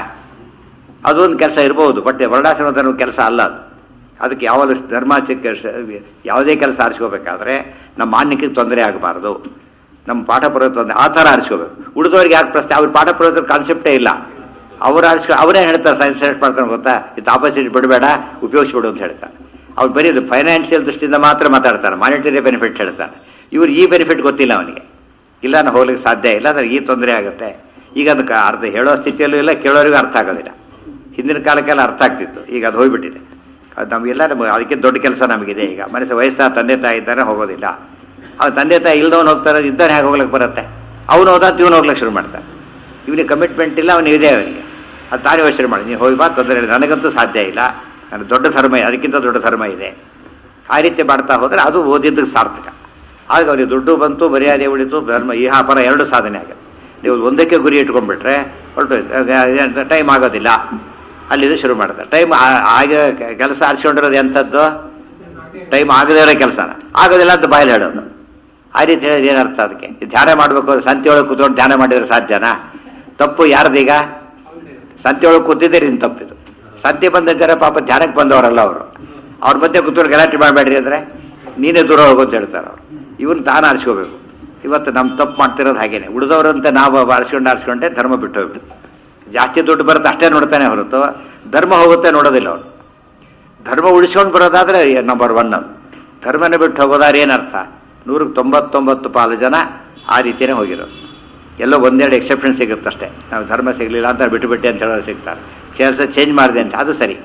ಅದೊಂದು ಕೆಲಸ ಇರ್ಬೋದು ಬಟ್ ವರ್ಣಾಶ್ರಮ ಧರ್ಮ ಕೆಲಸ ಅಲ್ಲ ಅದು ಅದಕ್ಕೆ ಯಾವ ಧರ್ಮ ಚಿಕ್ಕ ಯಾವುದೇ ಕೆಲಸ ಆರಿಸ್ಕೋಬೇಕಾದ್ರೆ ನಮ್ಮ ಮಾನ್ಯಕ್ಕೆ ತೊಂದರೆ ಆಗಬಾರ್ದು ನಮ್ಮ ಪಾಠ ಪುರೋಹಿತ ತೊಂದರೆ ಆ ಥರ ಆರಿಸ್ಕೋಬೇಕು ಉಳಿದವ್ರಿಗೆ ಯಾಕೆ ಪ್ರಶ್ನೆ ಅವ್ರ ಪಾಠ ಪುರೋಹಿತರ ಕಾನ್ಸೆಪ್ಟೇ ಇಲ್ಲ ಅವ್ರು ಆರಿಸ್ಕೊ ಅವರೇ ಹೇಳ್ತಾರೆ ಸೈನ್ಸ್ ಸೆಲೆಕ್ಟ್ ಮಾಡ್ತಾರೆ ಗೊತ್ತಾ ಇದು ಆಪೋಸಿಟ್ ಬಿಡಬೇಡ ಉಪಯೋಗಿಸ್ಬಿಡು ಅಂತ ಹೇಳ್ತಾರೆ ಅವ್ರು ಬರೀ ಫೈನಾನ್ಷಿಯಲ್ ದೃಷ್ಟಿಯಿಂದ ಮಾತ್ರ ಮಾತಾಡ್ತಾರೆ ಮಾನಿಟರಿ ಬೆನಿಫಿಟ್ ಹೇಳ್ತಾರೆ ಇವ್ರು ಈ ಬೆನಿಫಿಟ್ ಗೊತ್ತಿಲ್ಲ ಅವನಿಗೆ ಇಲ್ಲ ನಾನು ಹೋಗ್ಲಿಕ್ಕೆ ಸಾಧ್ಯ ಇಲ್ಲ ಅಂದ್ರೆ ಈ ತೊಂದರೆ ಆಗುತ್ತೆ ಈಗ ಅದಕ್ಕೆ ಅರ್ಥ ಹೇಳೋ ಸ್ಥಿತಿಯಲ್ಲೂ ಇಲ್ಲ ಕೇಳೋರಿಗೂ ಅರ್ಥ ಆಗೋದಿಲ್ಲ ಹಿಂದಿನ ಕಾಲಕ್ಕೆಲ್ಲ ಅರ್ಥ ಆಗ್ತಿತ್ತು ಈಗ ಅದು ಹೋಗ್ಬಿಟ್ಟಿದೆ ಅದು ನಮಗೆಲ್ಲ ನಮಗೆ ಅದಕ್ಕೆ ದೊಡ್ಡ ಕೆಲಸ ನಮಗಿದೆ ಈಗ ಮನಸ್ಸು ವಯಸ್ಸಾದ ತಂದೆ ತಾಯಿ ಇದ್ದಾನೆ ಹೋಗೋದಿಲ್ಲ ಅವ್ನ ತಂದೆ ತಾಯಿ ಇಲ್ದವನು ಹೋಗ್ತಾರೆ ಇದ್ದಾನೆ ಹೇಗೆ ಹೋಗ್ಲಿಕ್ಕೆ ಬರುತ್ತೆ ಅವನು ಹೋದ ಇವನು ಹೋಗ್ಲಿಕ್ಕೆ ಶುರು ಮಾಡ್ತಾನೆ ಇವನಿಗೆ ಕಮಿಟ್ಮೆಂಟ್ ಇಲ್ಲ ಅವನು ಇದೆ ಅವನಿಗೆ ಅದು ತಾನೇ ಯೋಚನೆ ಮಾಡಿ ನೀವು ಹೋಗಿ ಬಾ ತೊಂದರೆ ಇಲ್ಲ ನನಗಂತೂ ಸಾಧ್ಯ ಇಲ್ಲ ನನ್ನ ದೊಡ್ಡ ಧರ್ಮ ಇದೆ ಅದಕ್ಕಿಂತ ದೊಡ್ಡ ಧರ್ಮ ಇದೆ ಆ ರೀತಿ ಮಾಡ್ತಾ ಹೋದರೆ ಅದು ಓದಿದ್ದಕ್ಕೆ ಸಾರ್ಥಕ ಆಗ ಅವನಿಗೆ ದುಡ್ಡು ಬಂತು ಮರ್ಯಾದೆ ಉಳಿತು ಧರ್ಮ ಈ ಪರ ಎರಡು ಸಾಧನೆ ಆಗುತ್ತೆ ನೀವು ಒಂದಕ್ಕೆ ಗುರಿ ಇಟ್ಕೊಂಡ್ಬಿಟ್ರೆ ಹೊರಟು ಟೈಮ್ ಆಗೋದಿಲ್ಲ ಅಲ್ಲಿಂದ ಶುರು ಮಾಡ್ತಾರೆ ಟೈಮ್ ಆಗ ಕೆಲಸ ಆರಿಸ್ಕೊಂಡಿರೋದು ಎಂಥದ್ದು ಟೈಮ್ ಆಗದೇ ಇರೋ ಕೆಲಸನ ಆಗೋದಿಲ್ಲ ಅಂತ ಬಾಯಲ್ಲಿ ಹೇಳೋದು ಆ ರೀತಿ ಹೇಳಿದ್ರೆ ಏನರ್ಥ ಅದಕ್ಕೆ ಧ್ಯಾನ ಮಾಡಬೇಕು ಸಂತೆ ಒಳಗೆ ಕೂತ್ಕೊಂಡು ಧ್ಯಾನ ಮಾಡಿದ್ರೆ ಸಾಧ್ಯನಾ ತಪ್ಪು ಯಾರ್ದೀಗ ಸಂತೆ ಒಳಗೆ ಕೂತಿದ್ದೆ ನಿನ್ನ ತಪ್ಪಿದು ಸಂತೆ ಬಂದ ಜನ ಪಾಪ ಧ್ಯಾನಕ್ಕೆ ಬಂದವರಲ್ಲ ಅವರು ಅವ್ರ ಮಧ್ಯೆ ಕೂತ್ಕೊಂಡು ಗಲಾಟೆ ಮಾಡಬೇಡ್ರಿ ಅಂದರೆ ನೀನೇ ದೂರ ಹೋಗು ಅಂತ ಹೇಳ್ತಾರೆ ಅವರು ಇವನು ತಾನು ಆರಿಸ್ಕೋಬೇಕು ಇವತ್ತು ನಮ್ಮ ತಪ್ಪು ಮಾಡ್ತಿರೋದು ಹಾಗೇನೆ ಉಳಿದವರಂತೆ ನಾವು ಆರಿಸ್ಕೊಂಡು ಆರಿಸ್ಕೊಂಡೆ ಧರ್ಮ ಬಿಟ್ಟು ಹೋಗ್ಬಿಟ್ಟು ಜಾಸ್ತಿ ದುಡ್ಡು ಬರುತ್ತೆ ಅಷ್ಟೇ ನೋಡ್ತಾನೆ ಹೊರತು ಧರ್ಮ ಹೋಗುತ್ತೆ ನೋಡೋದಿಲ್ಲ ಅವನು ಧರ್ಮ ಉಳಿಸ್ಕೊಂಡು ಬರೋದಾದ್ರೆ ನಂಬರ್ ಒನ್ ಅದು ಧರ್ಮನ ಬಿಟ್ಟು ಹೋಗೋದಾದ್ರೆ ಏನರ್ಥ ನೂರಕ್ಕೆ ತೊಂಬತ್ತೊಂಬತ್ತು ಪಾಲು ಜನ ಆ ರೀತಿಯೇ ಹೋಗಿರೋದು ಎಲ್ಲೋ ಒಂದೆರಡು ಎಕ್ಸೆಪ್ಷನ್ ಸಿಗುತ್ತಷ್ಟೇ ನಾವು ಧರ್ಮ ಸಿಗಲಿಲ್ಲ ಅಂತ ಬಿಟ್ಟು ಬಿಟ್ಟೆ ಅಂತ ಹೇಳೋರು ಸಿಗ್ತಾರೆ ಕೆಲಸ ಚೇಂಜ್ ಮಾಡಿದೆ ಅಂತ ಅದು ಸರಿ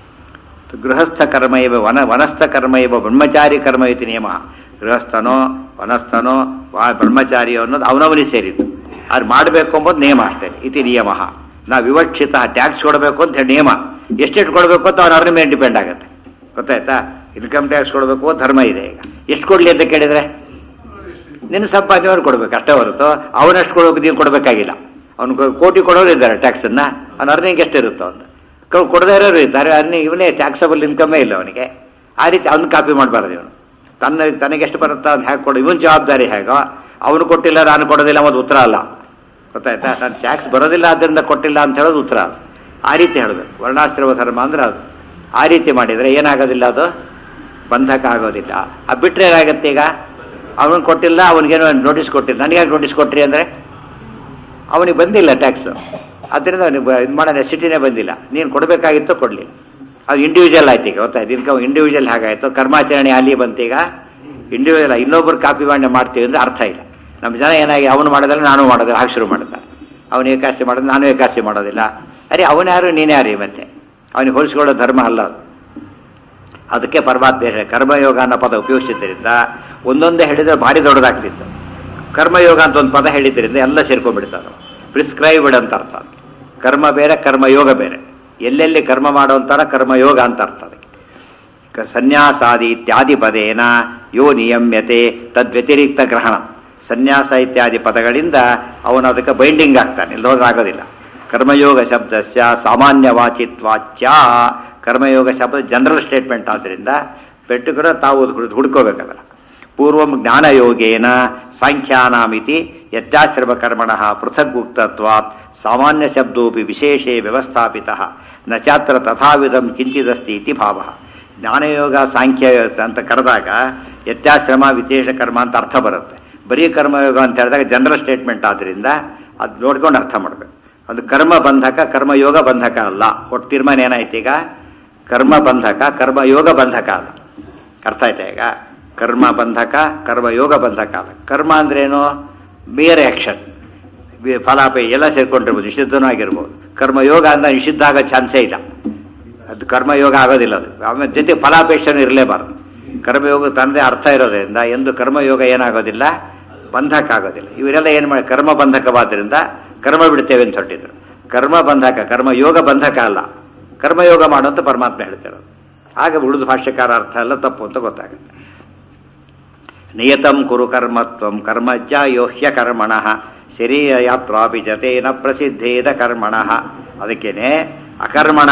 ಗೃಹಸ್ಥ ಕರ್ಮ ಇವ ವನ ವನಸ್ಥ ಕರ್ಮ ಇವ ಬ್ರಹ್ಮಚಾರಿ ಕರ್ಮ ಇತಿ ನಿಯಮ ಗೃಹಸ್ಥನೋ ವನಸ್ಥನೋ ವಾ ಬ್ರಹ್ಮಚಾರಿಯೋ ಅನ್ನೋದು ಅವನವನಿಗೆ ಸೇರಿದ್ದು ಅದು ಮಾಡಬೇಕು ಎಂಬುದು ನಿಯಮ ಅಷ್ಟೇ ಇತಿ ನಿಯಮ ನಾವು ವಿವಕ್ಷಿತ ಟ್ಯಾಕ್ಸ್ ಕೊಡಬೇಕು ಅಂತ ಹೇಳಿ ನಿಯಮ ಎಷ್ಟೆಷ್ಟು ಕೊಡಬೇಕು ಅಂತ ಅವನ ಅವ್ರ ಮೇಲೆ ಡಿಪೆಂಡ್ ಆಗುತ್ತೆ ಗೊತ್ತಾಯ್ತಾ ಇನ್ಕಮ್ ಟ್ಯಾಕ್ಸ್ ಕೊಡಬೇಕು ಧರ್ಮ ಇದೆ ಈಗ ಎಷ್ಟು ಕೊಡಲಿ ಅಂತ ಕೇಳಿದ್ರೆ ನಿನ್ನ ಸಂಪಾದನೆಯವ್ರು ಕೊಡ್ಬೇಕು ಅಷ್ಟೇ ಹೊರತು ಅವನಷ್ಟು ಕೊಡಬೇಕು ನೀನು ಕೊಡಬೇಕಾಗಿಲ್ಲ ಅವ್ನು ಕೋಟಿ ಕೊಡೋರು ಇದ್ದಾರೆ ಟ್ಯಾಕ್ಸನ್ನ ಅವ್ನ ಅರ್ನಿಂಗ್ ಎಷ್ಟಿರುತ್ತೋ ಅಂತ ಕ- ಕೊಡದೇ ಇರೋರು ಇದ್ದಾರೆ ಅರ್ನಿಂಗ್ ಇವನೇ ಟ್ಯಾಕ್ಸಬಲ್ ಇನ್ಕಮೇ ಇಲ್ಲ ಅವನಿಗೆ ಆ ರೀತಿ ಅವ್ನು ಕಾಪಿ ಮಾಡಬಾರ್ದು ಇವನು ತನ್ನ ತನಗೆಷ್ಟು ಬರುತ್ತಾ ಅಂತ ಹೇಗೆ ಕೊಡು ಇವನ್ ಜವಾಬ್ದಾರಿ ಹೇಗೋ ಅವನು ಕೊಟ್ಟಿಲ್ಲ ನಾನು ಕೊಡೋದಿಲ್ಲ ಅನ್ನೋದು ಉತ್ತರ ಅಲ್ಲ ಗೊತ್ತಾಯ್ತಾ ನಾನು ಟ್ಯಾಕ್ಸ್ ಬರೋದಿಲ್ಲ ಆದ್ದರಿಂದ ಕೊಟ್ಟಿಲ್ಲ ಅಂತ ಹೇಳೋದು ಉತ್ತರ ಅದು ಆ ರೀತಿ ಹೇಳಬೇಕು ವರ್ಣಾಶ್ರಮ ಧರ್ಮ ಅಂದ್ರೆ ಅದು ಆ ರೀತಿ ಮಾಡಿದರೆ ಏನಾಗೋದಿಲ್ಲ ಅದು ಬಂಧಕ ಆಗೋದಿಲ್ಲ ಆ ಬಿಟ್ಟರೆ ಏನಾಗುತ್ತೆ ಈಗ ಅವನಿಗೆ ಕೊಟ್ಟಿಲ್ಲ ಅವನಿಗೇನೋ ನೋಟಿಸ್ ಕೊಟ್ಟಿಲ್ಲ ನನಗೆ ನೋಟಿಸ್ ಕೊಟ್ರಿ ಅಂದರೆ ಅವನಿಗೆ ಬಂದಿಲ್ಲ ಟ್ಯಾಕ್ಸು ಅದರಿಂದ ಅವನಿಗೆ ಇದು ಮಾಡೋ ನೆಸಿಟಿನೇ ಬಂದಿಲ್ಲ ನೀನು ಕೊಡಬೇಕಾಗಿತ್ತು ಕೊಡಲಿಲ್ಲ ಅದು ಇಂಡಿವಿಜುವಲ್ ಆಯ್ತು ಈಗ ಗೊತ್ತಾಯ್ತು ಇದಕ್ಕೆ ಇಂಡಿವಿಜುವಲ್ ಹೇಗಾಯ್ತು ಕರ್ಮಾಚರಣೆ ಅಲ್ಲಿ ಬಂತೀಗ ಇಂಡಿವಿಜುವಲ್ ಇನ್ನೊಬ್ರು ಕಾಪಿ ಮಾಡಿ ಮಾಡ್ತೀವಿ ಅಂದ್ರೆ ಅರ್ಥ ಇಲ್ಲ ನಮ್ಮ ಜನ ಏನಾಗಿ ಅವನು ಮಾಡೋದಿಲ್ಲ ನಾನು ಮಾಡೋದಿಲ್ಲ ಹಾಗೆ ಶುರು ಮಾಡ್ತಾರೆ ಅವನು ಏಕಾಸಿ ಮಾಡೋದು ನಾನು ಏಕಾಸಿ ಮಾಡೋದಿಲ್ಲ ಅರೆ ಅವನು ಯಾರು ನೀನು ಯಾರು ಮತ್ತೆ ಅವನಿಗೆ ಹೋಲಿಸ್ಕೊಳ್ಳೋ ಧರ್ಮ ಅಲ್ಲ ಅದು ಅದಕ್ಕೆ ಪರಮಾತ್ಮ ಹೇಳಿ ಕರ್ಮಯೋಗ ಅನ್ನೋ ಪದ ಉಪಯೋಗಿಸಿದ್ದರಿಂದ ಒಂದೊಂದೇ ಹೇಳಿದ್ರೆ ಭಾರಿ ದೊಡ್ಡದಾಗ್ತಿತ್ತು ಕರ್ಮಯೋಗ ಅಂತ ಒಂದು ಪದ ಹೇಳಿದ್ರಿಂದ ಎಲ್ಲ ಸೇರ್ಕೊಂಡ್ಬಿಡ್ತಾರೆ ಪ್ರಿಸ್ಕ್ರೈಬ್ಡ್ ಅಂತ ಅರ್ಥ ಅದು. ಕರ್ಮ ಬೇರೆ ಕರ್ಮಯೋಗ ಬೇರೆ ಎಲ್ಲೆಲ್ಲಿ ಕರ್ಮ ಮಾಡುವಂತಾರ ಕರ್ಮಯೋಗ ಅಂತ ಅರ್ಥ ಅದಕ್ಕೆ ಕ- ಸನ್ಯಾಸಾದಿ ಇತ್ಯಾದಿ ಪದೇನ ಯೋ ನಿಯಮ್ಯತೆ ತದ್ವ್ಯತಿರಿಕ್ತ ಗ್ರಹಣ ಸನ್ಯಾಸ ಇತ್ಯಾದಿ ಪದಗಳಿಂದ ಅವನು ಅದಕ್ಕೆ ಬೈಂಡಿಂಗ್ ಆಗ್ತಾನೆ ಇಲ್ಲೋದ್ರಾಗೋದಿಲ್ಲ ಕರ್ಮಯೋಗ ಶಬ್ದಸ್ಯ ಸಾಮಾನ್ಯ ವಾಚಿತ್ವಾಚ್ಯ ಕರ್ಮಯೋಗ ಶಬ್ದ ಜನರಲ್ ಸ್ಟೇಟ್ಮೆಂಟ್ ಆದ್ದರಿಂದ ಪೆಟ್ಟುಗಳ ತಾವು ಹುಡ್ಕೋಬೇಕದಲ್ಲ ಪೂರ್ವಂ ಜ್ಞಾನಯೋಗೇನ ಸಾಂಖ್ಯಾನಾಮಿತಿ ಯತ್ಯಾಶ್ರಮ ಕರ್ಮಣ ಪೃಥಗ್ಗುಕ್ತತ್ವಾತ್ ಸಾಮಾನ್ಯ ಶಬ್ದೋಪಿ ವಿಶೇಷೇ ವ್ಯವಸ್ಥಾಪಿತ ನ ಚಾತ್ರ ತಥಾವಿಧಂ ಕಿಂಚಿದಸ್ತಿ ಇತಿ ಭಾವ ಜ್ಞಾನಯೋಗ ಸಾಂಖ್ಯ ಅಂತ ಕರೆದಾಗ ಯತ್ಯಾಶ್ರಮ ವಿಶೇಷ ಕರ್ಮ ಅಂತ ಅರ್ಥ ಬರುತ್ತೆ ಬರೀ ಕರ್ಮಯೋಗ ಅಂತ ಹೇಳಿದಾಗ ಜನರಲ್ ಸ್ಟೇಟ್ಮೆಂಟ್ ಆದ್ದರಿಂದ ಅದು ನೋಡ್ಕೊಂಡು ಅರ್ಥ ಮಾಡಬೇಕು ಅದು ಕರ್ಮ ಬಂಧಕ ಕರ್ಮಯೋಗ ಬಂಧಕ ಅಲ್ಲ ಒಟ್ಟು ತೀರ್ಮಾನ ಏನಾಯ್ತು ಈಗ ಕರ್ಮ ಬಂಧಕ ಕರ್ಮಯೋಗ ಬಂಧಕ ಅಲ್ಲ ಅರ್ಥ ಆಯ್ತಾ ಈಗ ಕರ್ಮ ಬಂಧಕ ಕರ್ಮಯೋಗ ಬಂಧಕ ಅಲ್ಲ ಕರ್ಮ ಅಂದ್ರೇನು ಬೇರೆ ಆಕ್ಷನ್ ಫಲಾಪೇ ಎಲ್ಲ ಸೇರ್ಕೊಂಡಿರ್ಬೋದು ನಿಷಿದ್ಧನೂ ಆಗಿರ್ಬೋದು ಕರ್ಮಯೋಗ ಅಂದ್ರೆ ನಿಷಿದ್ಧ ಆಗೋ ಚಾನ್ಸೇ ಇಲ್ಲ ಅದು ಕರ್ಮಯೋಗ ಆಗೋದಿಲ್ಲ ಅದು ಆಮೇಲೆ ಜೊತೆ ಫಲಾಪೇಕ್ಷೆನೂ ಇರಲೇಬಾರ್ದು ಕರ್ಮಯೋಗ ತಂದೆ ಅರ್ಥ ಇರೋದ್ರಿಂದ ಎಂದು ಕರ್ಮಯೋಗ ಏನಾಗೋದಿಲ್ಲ ಬಂಧಕ ಆಗೋದಿಲ್ಲ ಇವರೆಲ್ಲ ಏನು ಮಾಡಿ ಕರ್ಮ ಬಂಧಕವಾದ್ರಿಂದ ಕರ್ಮ ಬಿಡ್ತೇವೆ ಅಂತ ಹೊಟ್ಟಿದ್ರು ಕರ್ಮ ಬಂಧಕ ಕರ್ಮಯೋಗ ಬಂಧಕ ಅಲ್ಲ ಕರ್ಮಯೋಗ ಮಾಡುವಂತ ಪರಮಾತ್ಮ ಹೇಳ್ತಿರೋದು ಆಗ ಉಳಿದ ಭಾಷ್ಯಕಾರ ಅರ್ಥ ಎಲ್ಲ ತಪ್ಪು ಅಂತ ಗೊತ್ತಾಗುತ್ತೆ ನಿಯತಂ ಕುರು ಕರ್ಮತ್ವಂ ಕರ್ಮಜ್ಜ ಯೋಹ್ಯ ಕರ್ಮಣ ಶರೀರ ಯಾತ್ರಾಪಿ ಜತೇನ ಪ್ರಸಿದ್ಧೇದ ಕರ್ಮಣ ಅದಕ್ಕೇನೆ ಅಕರ್ಮಣ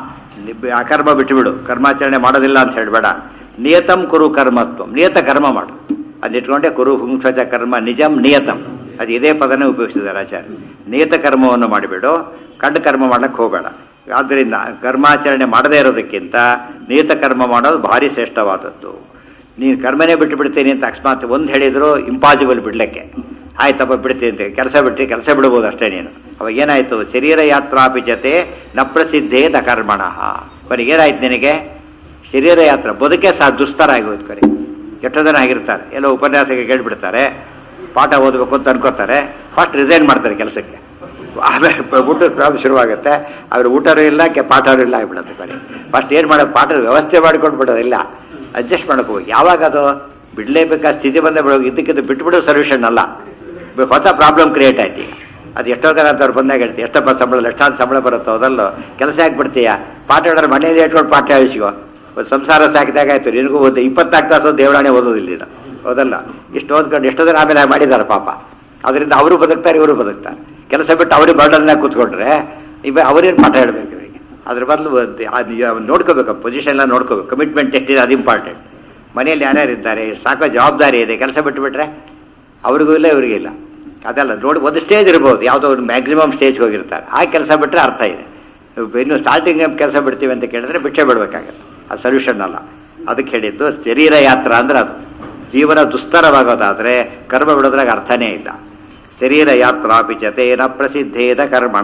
ಅಕರ್ಮ ಬಿಟ್ಟುಬಿಡು ಕರ್ಮಾಚರಣೆ ಮಾಡೋದಿಲ್ಲ ಅಂತ ಹೇಳಬೇಡ ನಿಯತಂ ಕುರು ಕರ್ಮತ್ವಂ ನಿಯತ ಕರ್ಮ ಮಾಡು ಅದಿಟ್ಕೊಂಡೆ ಕುರು ಹುಂಸಜ ಕರ್ಮ ನಿಜಂ ನಿಯತಂ ಅದು ಇದೇ ಪದನೇ ಉಪಯೋಗಿಸಿದ್ದಾರೆ ಆಚಾರ್ಯ ನಿಯತ ಕರ್ಮವನ್ನು ಮಾಡಿಬಿಡು ಕಡ್ಡ ಕರ್ಮ ಮಾಡಕ್ಕೆ ಹೋಗಬೇಡ ಆದ್ದರಿಂದ ಕರ್ಮಾಚರಣೆ ಮಾಡದೇ ಇರೋದಕ್ಕಿಂತ ನಿಯತ ಕರ್ಮ ಮಾಡೋದು ಭಾರಿ ಶ್ರೇಷ್ಠವಾದದ್ದು ನೀನು ಕರ್ಮನೇ ಬಿಟ್ಟು ಬಿಡ್ತೀನಿ ಅಂತ ಅಕಸ್ಮಾತ್ ಒಂದು ಹೇಳಿದ್ರು ಇಂಪಾಸಿಬಲ್ ಬಿಡ್ಲಿಕ್ಕೆ ಆಯ್ತಪ್ಪ ಬಿಡ್ತೀನಿ ಅಂತ ಕೆಲಸ ಬಿಟ್ಟು ಕೆಲಸ ಬಿಡ್ಬೋದು ಅಷ್ಟೇ ನೀನು ಅವಾಗ ಏನಾಯ್ತು ಶರೀರ ಯಾತ್ರಾಪಿ ಜತೆ ನ ಪ್ರಸಿದ್ಧೇ ನ ಕರ್ಮಣ ಕೊನೆಗೆ ಏನಾಯ್ತು ನಿನಗೆ ಶರೀರ ಯಾತ್ರ ಬದುಕೆ ಸಹ ದುಸ್ತರ ಆಗೋಯ್ತು ಕರೆ ಎಷ್ಟೋ ಜನ ಆಗಿರ್ತಾರೆ ಎಲ್ಲೋ ಉಪನ್ಯಾಸಕ್ಕೆ ಕೇಳ್ಬಿಡ್ತಾರೆ ಪಾಠ ಓದಬೇಕು ಅಂತ ಅನ್ಕೋತಾರೆ ಫಸ್ಟ್ ರಿಸೈನ್ ಮಾಡ್ತಾರೆ ಕೆಲಸಕ್ಕೆ ಆಮೇಲೆ ಊಟದ ಪ್ರಾಬ್ಲಮ್ ಶುರುವಾಗುತ್ತೆ ಅವ್ರ ಊಟನೂ ಇಲ್ಲ ಕೆ ಪಾಠನೂ ಇಲ್ಲ ಆಗಿಬಿಡುತ್ತೆ ಕೊನೆ ಫಸ್ಟ್ ಏನು ಮಾಡೋದು ಪಾಠದ ವ್ಯವಸ್ಥೆ ಮಾಡ್ಕೊಂಡು ಬಿಡೋದಿಲ್ಲ ಅಡ್ಜಸ್ಟ್ ಮಾಡಕ್ಕೆ ಹೋಗಿ ಯಾವಾಗ ಅದು ಬಿಡಲೇಬೇಕಾದ ಸ್ಥಿತಿ ಬಂದ ಬಿಡೋ ಇದಕ್ಕಿಂತ ಬಿಟ್ಬಿಡೋ ಸೊಲ್ಯೂಷನ್ ಅಲ್ಲ ಹೊಸ ಪ್ರಾಬ್ಲಮ್ ಕ್ರಿಯೇಟ್ ಆಯ್ತು ಈಗ ಅದು ಎಷ್ಟೋ ಜನ ಅಂತವ್ರು ಬಂದಾಗ ಹೇಳ್ತೀವಿ ಎಷ್ಟಪ್ಪ ಸಂಬಳ ಎಷ್ಟಾದ ಸಂಬಳ ಬರುತ್ತೋ ಅದಲ್ಲೋ ಕೆಲಸ ಯಾಕೆ ಬಿಡ್ತೀಯ ಪಾಠ ಹೇಳಿದ್ರೆ ಮನೆಯಲ್ಲಿ ಇಟ್ಕೊಂಡು ಪಾಠ ಹೇಳಿಸಿಗೋ ಒಂದು ಸಂಸಾರ ಸಾಕಿದಾಗ ಆಯ್ತು ನಿನಗೂ ಒಂದು ಇಪ್ಪತ್ನಾಲ್ಕು ತಾಸು ದೇವರಾಣೆ ಓದೋದಿಲ್ಲ ನೀನು ಹೌದಲ್ಲ ಇಷ್ಟು ಓದ್ಕೊಂಡು ಎಷ್ಟೋ ಜನ ಆಮೇಲೆ ಮಾಡಿದ್ದಾರೆ ಪಾಪ ಅದರಿಂದ ಅವರು ಬದುಕ್ತಾರೆ ಇವರು ಬದುಕ್ತಾರೆ ಕೆಲಸ ಬಿಟ್ಟು ಅವ್ರಿಗೆ ಬರ್ಡನ್ನಾಗಿ ಕೂತ್ಕೊಂಡ್ರೆ ಇವ ಅವ್ರೇನು ಪಾಠ ಹೇಳ್ಬೇಕು ಇವರಿಗೆ ಅದ್ರ ಬದಲು ನೋಡ್ಕೋಬೇಕು ಪೊಸಿಷನ್ ಎಲ್ಲ ನೋಡ್ಕೋಬೇಕು ಕಮಿಟ್ಮೆಂಟ್ ಎಷ್ಟಿದೆ ಅದು ಇಂಪಾರ್ಟೆಂಟ್ ಮನೆಯಲ್ಲಿ ಯಾರ್ಯಾರು ಇದ್ದಾರೆ ಸಾಕೋ ಜವಾಬ್ದಾರಿ ಇದೆ ಕೆಲಸ ಬಿಟ್ಟುಬಿಟ್ರೆ ಅವ್ರಿಗೂ ಇಲ್ಲ ಇವರಿಗೂ ಇಲ್ಲ ಅದಲ್ಲ ನೋಡಿ ಒಂದು ಸ್ಟೇಜ್ ಇರ್ಬೋದು ಯಾವುದೋ ಒಂದು ಮ್ಯಾಕ್ಸಿಮಮ್ ಸ್ಟೇಜ್ಗೆ ಹೋಗಿರ್ತಾರೆ ಆ ಕೆಲಸ ಬಿಟ್ಟರೆ ಅರ್ಥ ಇದೆ ಇನ್ನು ಸ್ಟಾರ್ಟಿಂಗ್ ಕೆಲಸ ಬಿಡ್ತೀವಿ ಅಂತ ಕೇಳಿದ್ರೆ ಬಿಟ್ಟೆ ಬಿಡಬೇಕಾಗತ್ತೆ ಅದು ಸೊಲ್ಯೂಷನ್ ಅಲ್ಲ ಅದಕ್ಕೆ ಹೇಳಿದ್ದು ಶರೀರ ಯಾತ್ರ ಅಂದ್ರೆ ಅದು ಜೀವನ ದುಸ್ತರವಾಗೋದಾದರೆ ಕರ್ಮ ಬಿಡೋದ್ರಾಗ ಅರ್ಥನೇ ಇಲ್ಲ ಶರೀರ ಯಾತ್ರಾಪಿ ಜತೇನ ಪ್ರಸಿದ್ಧೇದ ಕರ್ಮಣ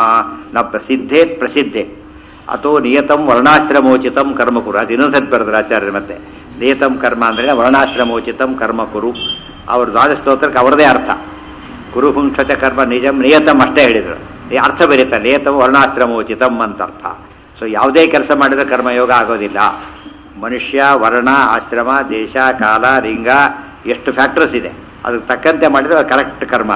ನ ಪ್ರಸಿದ್ಧೇತ್ ಪ್ರಸಿದ್ಧೆ ಅಥೋ ನಿಯತಂ ವರ್ಣಾಶ್ರಮೋಚಿತಂ ಕರ್ಮ ಕುರು ಅದು ಇನ್ನೊಂದು ಸತ್ ಬರೆದ್ರು ಆಚಾರ್ಯರು ಮತ್ತೆ ನಿಯತಂ ಕರ್ಮ ಅಂದರೆ ವರ್ಣಾಶ್ರಮೋಚಿತಂ ಕರ್ಮ ಕುರು ಅವ್ರ ದ್ವಾದ ಸ್ತೋತ್ರಕ್ಕೆ ಅವರದೇ ಅರ್ಥ ಕುರು ಪುಂಕ್ಷತ ಕರ್ಮ ನಿಜಂ ನಿಯತಂ ಅಷ್ಟೇ ಹೇಳಿದರು ಈ ಅರ್ಥ ಬರೀತಾರೆ ನಿಯತಂ ವರ್ಣಾಶ್ರಮೋಚಿತಂ ಅಂತ ಅರ್ಥ ಸೊ ಯಾವುದೇ ಕೆಲಸ ಮಾಡಿದ್ರೆ ಕರ್ಮಯೋಗ ಆಗೋದಿಲ್ಲ ಮನುಷ್ಯ ವರ್ಣ ಆಶ್ರಮ ದೇಶ ಕಾಲ ಲಿಂಗ ಎಷ್ಟು ಫ್ಯಾಕ್ಟರ್ಸ್ ಇದೆ ಅದಕ್ಕೆ ತಕ್ಕಂತೆ ಮಾಡಿದ್ರೆ ಅದು ಕರೆಕ್ಟ್ ಕರ್ಮ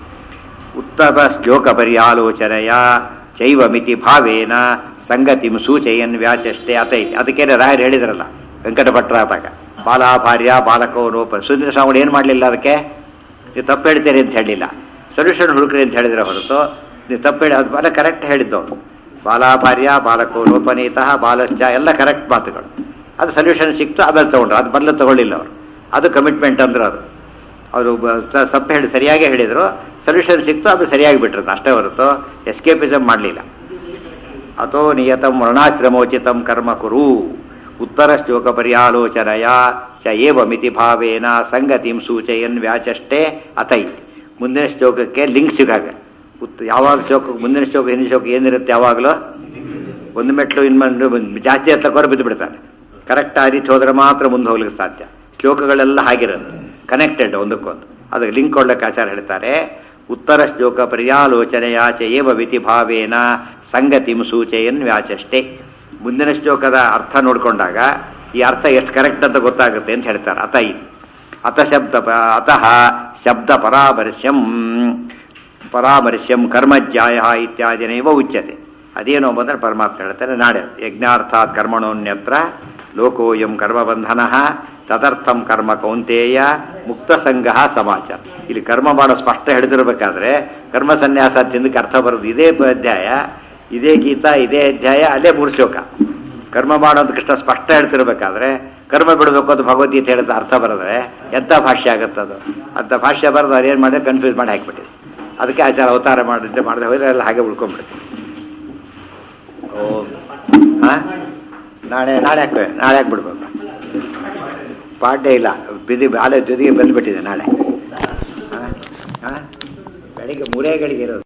ಉತ್ತಮ ಶ್ಲೋಕ ಪರ್ಯಾಲೋಚನೆಯ ಚೈವ ಮಿತಿ ಭಾವೇನ ಸಂಗತಿಂ ಸೂಚಯನ್ ವ್ಯಾಚಷ್ಟೇ ಅತೈತಿ ಅದಕ್ಕೇನೆ ರಾಯರು ಹೇಳಿದ್ರಲ್ಲ ವೆಂಕಟ ಭಟ್ರಾದಾಗ ಬಾಲ ಭಾರ್ಯ ಬಾಲಕವನೋಪ ಸುಂದರ ಸ್ವಾಮಿ ಏನು ಮಾಡಲಿಲ್ಲ ಅದಕ್ಕೆ ನೀವು ತಪ್ಪು ಹೇಳ್ತೀರಿ ಅಂತ ಹೇಳಿಲ್ಲ ಸೊಲ್ಯೂಷನ್ ಹುಡುಕ್ರಿ ಅಂತ ಹೇಳಿದ್ರೆ ಹೊರತು ನೀವು ತಪ್ಪು ಹೇಳಿ ಅದು ಬಾಲ ಕರೆಕ್ಟ್ ಹೇಳಿದ್ದು ಅವ್ರು. ಬಾಲ ಭಾರ್ಯ ಬಾಲಕೋ ಲೋಪನೀತಃ ಬಾಲಶ್ಚ ಎಲ್ಲ ಕರೆಕ್ಟ್ ಮಾತುಗಳು ಅದು ಸೊಲ್ಯೂಷನ್ ಸಿಕ್ತು ಆಮೇಲೆ ತೊಗೊಂಡ್ರು ಅದು ಮೊದಲು ತಗೊಳ್ಳಿಲ್ಲ ಅವರು ಅದು ಕಮಿಟ್ಮೆಂಟ್ ಅಂದ್ರೆ ಅದು ಅವರು ತಪ್ಪು ಹೇಳಿ ಸರಿಯಾಗಿ ಹೇಳಿದರು ಸೊಲ್ಯೂಷನ್ ಸಿಕ್ತು ಅದು ಸರಿಯಾಗಿ ಬಿಟ್ರು ಅಷ್ಟೇ ಹೊರತು ಎಸ್ಕೇಪಿಸಮ್ ಮಾಡಲಿಲ್ಲ ಅಥೋ ನಿಯತಂ ವರ್ಣಾಶ್ರಮೋಚಿತಂ ಕರ್ಮ ಕುರು ಉತ್ತರ ಶ್ಲೋಕ ಪರ್ಯಾಲೋಚನೆಯ ಚ ಏವ ಮಿತಿ ಭಾವೇನ ಸಂಗತಿಂ ಸೂಚಯನ್ ವ್ಯಾಚಷ್ಟೇ ಅತೈ ಮುಂದಿನ ಶ್ಲೋಕಕ್ಕೆ ಲಿಂಕ್ ಸಿಗಾಗ ಉತ್ ಯಾವಾಗ ಶ್ಲೋಕಕ್ಕೆ ಮುಂದಿನ ಶ್ಲೋಕ ಹಿಂದಿನ ಶ್ಲೋಕ ಏನಿರುತ್ತೆ ಯಾವಾಗಲೂ ಒಂದು ಮೆಟ್ಲು ಇನ್ನು ಜಾಸ್ತಿ ಹತ್ತಕೋರು ಬಿದ್ದು ಬಿಡ್ತಾನೆ ಕರೆಕ್ಟ್ ಆ ರೀತಿ ಹೋದ್ರೆ ಮಾತ್ರ ಮುಂದೆ ಹೋಗ್ಲಿಕ್ಕೆ ಸಾಧ್ಯ ಶ್ಲೋಕಗಳೆಲ್ಲ ಹಾಗಿರುತ್ತೆ ಕನೆಕ್ಟೆಡ್ ಒಂದಕ್ಕೊಂದು ಅದಕ್ಕೆ ಲಿಂಕ್ ಕೊಡ್ಲಿಕ್ಕೆ ಆಚಾರ ಹೇಳ್ತಾರೆ ಉತ್ತರ ಶ್ಲೋಕ ಪರ್ಯಾಲೋಚನೆಯ ಚ ಏವ ವಿತಿ ಭಾವೇನ ಸಂಗತಿಂ ಸೂಚಯನ್ ವ್ಯಾಚಷ್ಟೇ ಮುಂದಿನ ಶ್ಲೋಕದ ಅರ್ಥ ನೋಡಿಕೊಂಡಾಗ ಈ ಅರ್ಥ ಎಷ್ಟು ಕರೆಕ್ಟ್ ಅಂತ ಗೊತ್ತಾಗುತ್ತೆ ಅಂತ ಹೇಳ್ತಾರೆ ಅತ ಇದು ಅತ ಶಬ್ದ ಪ- ಅತಃ ಶಬ್ದ ಪರಾಮರ್ಶ್ಯಂ ಪರಾಮರ್ಶ್ಯಂ ಕರ್ಮಜ್ಯಾಯ ಇತ್ಯಾದಿನೈವ ಉಚ್ಯತೆ ಅದೇನು ಬಂದರೆ ಪರಮಾತ್ಮ ಹೇಳ್ತಾರೆ ನಾಳೆ ಯಜ್ಞಾರ್ಥಾತ್ ಕರ್ಮಣೋನ್ಯತ್ರ ಲೋಕೋಯಂ ಕರ್ಮಬಂಧನ ತದರ್ಥಂ ಕರ್ಮ ಕೌಂತೇಯ ಮುಕ್ತ ಸಂಘ ಸಮಾಚಾರ ಇಲ್ಲಿ ಕರ್ಮ ಮಾಡೋ ಸ್ಪಷ್ಟ ಹಿಡಿದಿರ್ಬೇಕಾದ್ರೆ ಕರ್ಮ ಸನ್ಯಾಸ ತಿಂದಕ್ಕೆ ಅರ್ಥ ಬರೋದು ಇದೇ ಪ- ಅಧ್ಯಾಯ ಇದೇ ಗೀತಾ ಇದೇ ಅಧ್ಯಾಯ ಅಲ್ಲೇ ಮೂರು ಶ್ಲೋಕ ಕರ್ಮ ಮಾಡೋದಕ್ಕಿಷ್ಟ ಸ್ಪಷ್ಟ ಹೇಳ್ತಿರ್ಬೇಕಾದ್ರೆ ಕರ್ಮ ಬಿಡಬೇಕು ಅಂತ ಭಗವದ್ಗೀತೆ ಹೇಳಿದ ಅರ್ಥ ಬರೆದ್ರೆ ಎಂಥ ಭಾಷ್ಯ ಆಗುತ್ತೆ ಅದು ಅಂಥ ಭಾಷ್ಯ ಬರೆದು ಅವ್ರು ಏನು ಮಾಡಿದ್ರೆ ಕನ್ಫ್ಯೂಸ್ ಮಾಡಿ ಹಾಕಿಬಿಟ್ಟಿದೆ ಅದಕ್ಕೆ ಆಚಾರ ಅವತಾರ ಮಾಡಿದ್ರೆ ಮಾಡಿದೆ ಹೋದ್ರೆ ಎಲ್ಲ ಹಾಗೆ ಉಳ್ಕೊಂಡ್ಬಿಡ್ತೀವಿ ಓ ಹಾಂ ನಾಳೆ ನಾಳೆ ಹಾಕ್ತೇವೆ ನಾಳೆ ಹಾಕ್ಬಿಡ್ಬೇಕು ಪಾಡ್ಯ ಇಲ್ಲ ಬಿದಿ ಬಾಳೆ ಜೊತೆಗೆ ಬಂದುಬಿಟ್ಟಿದೆ ನಾಳೆ ಹಾಂ ಹಾಂ ಬೆಳಿಗ್ಗೆ ಮೂರೇ ಗಳಿಗೆ ಇರೋದು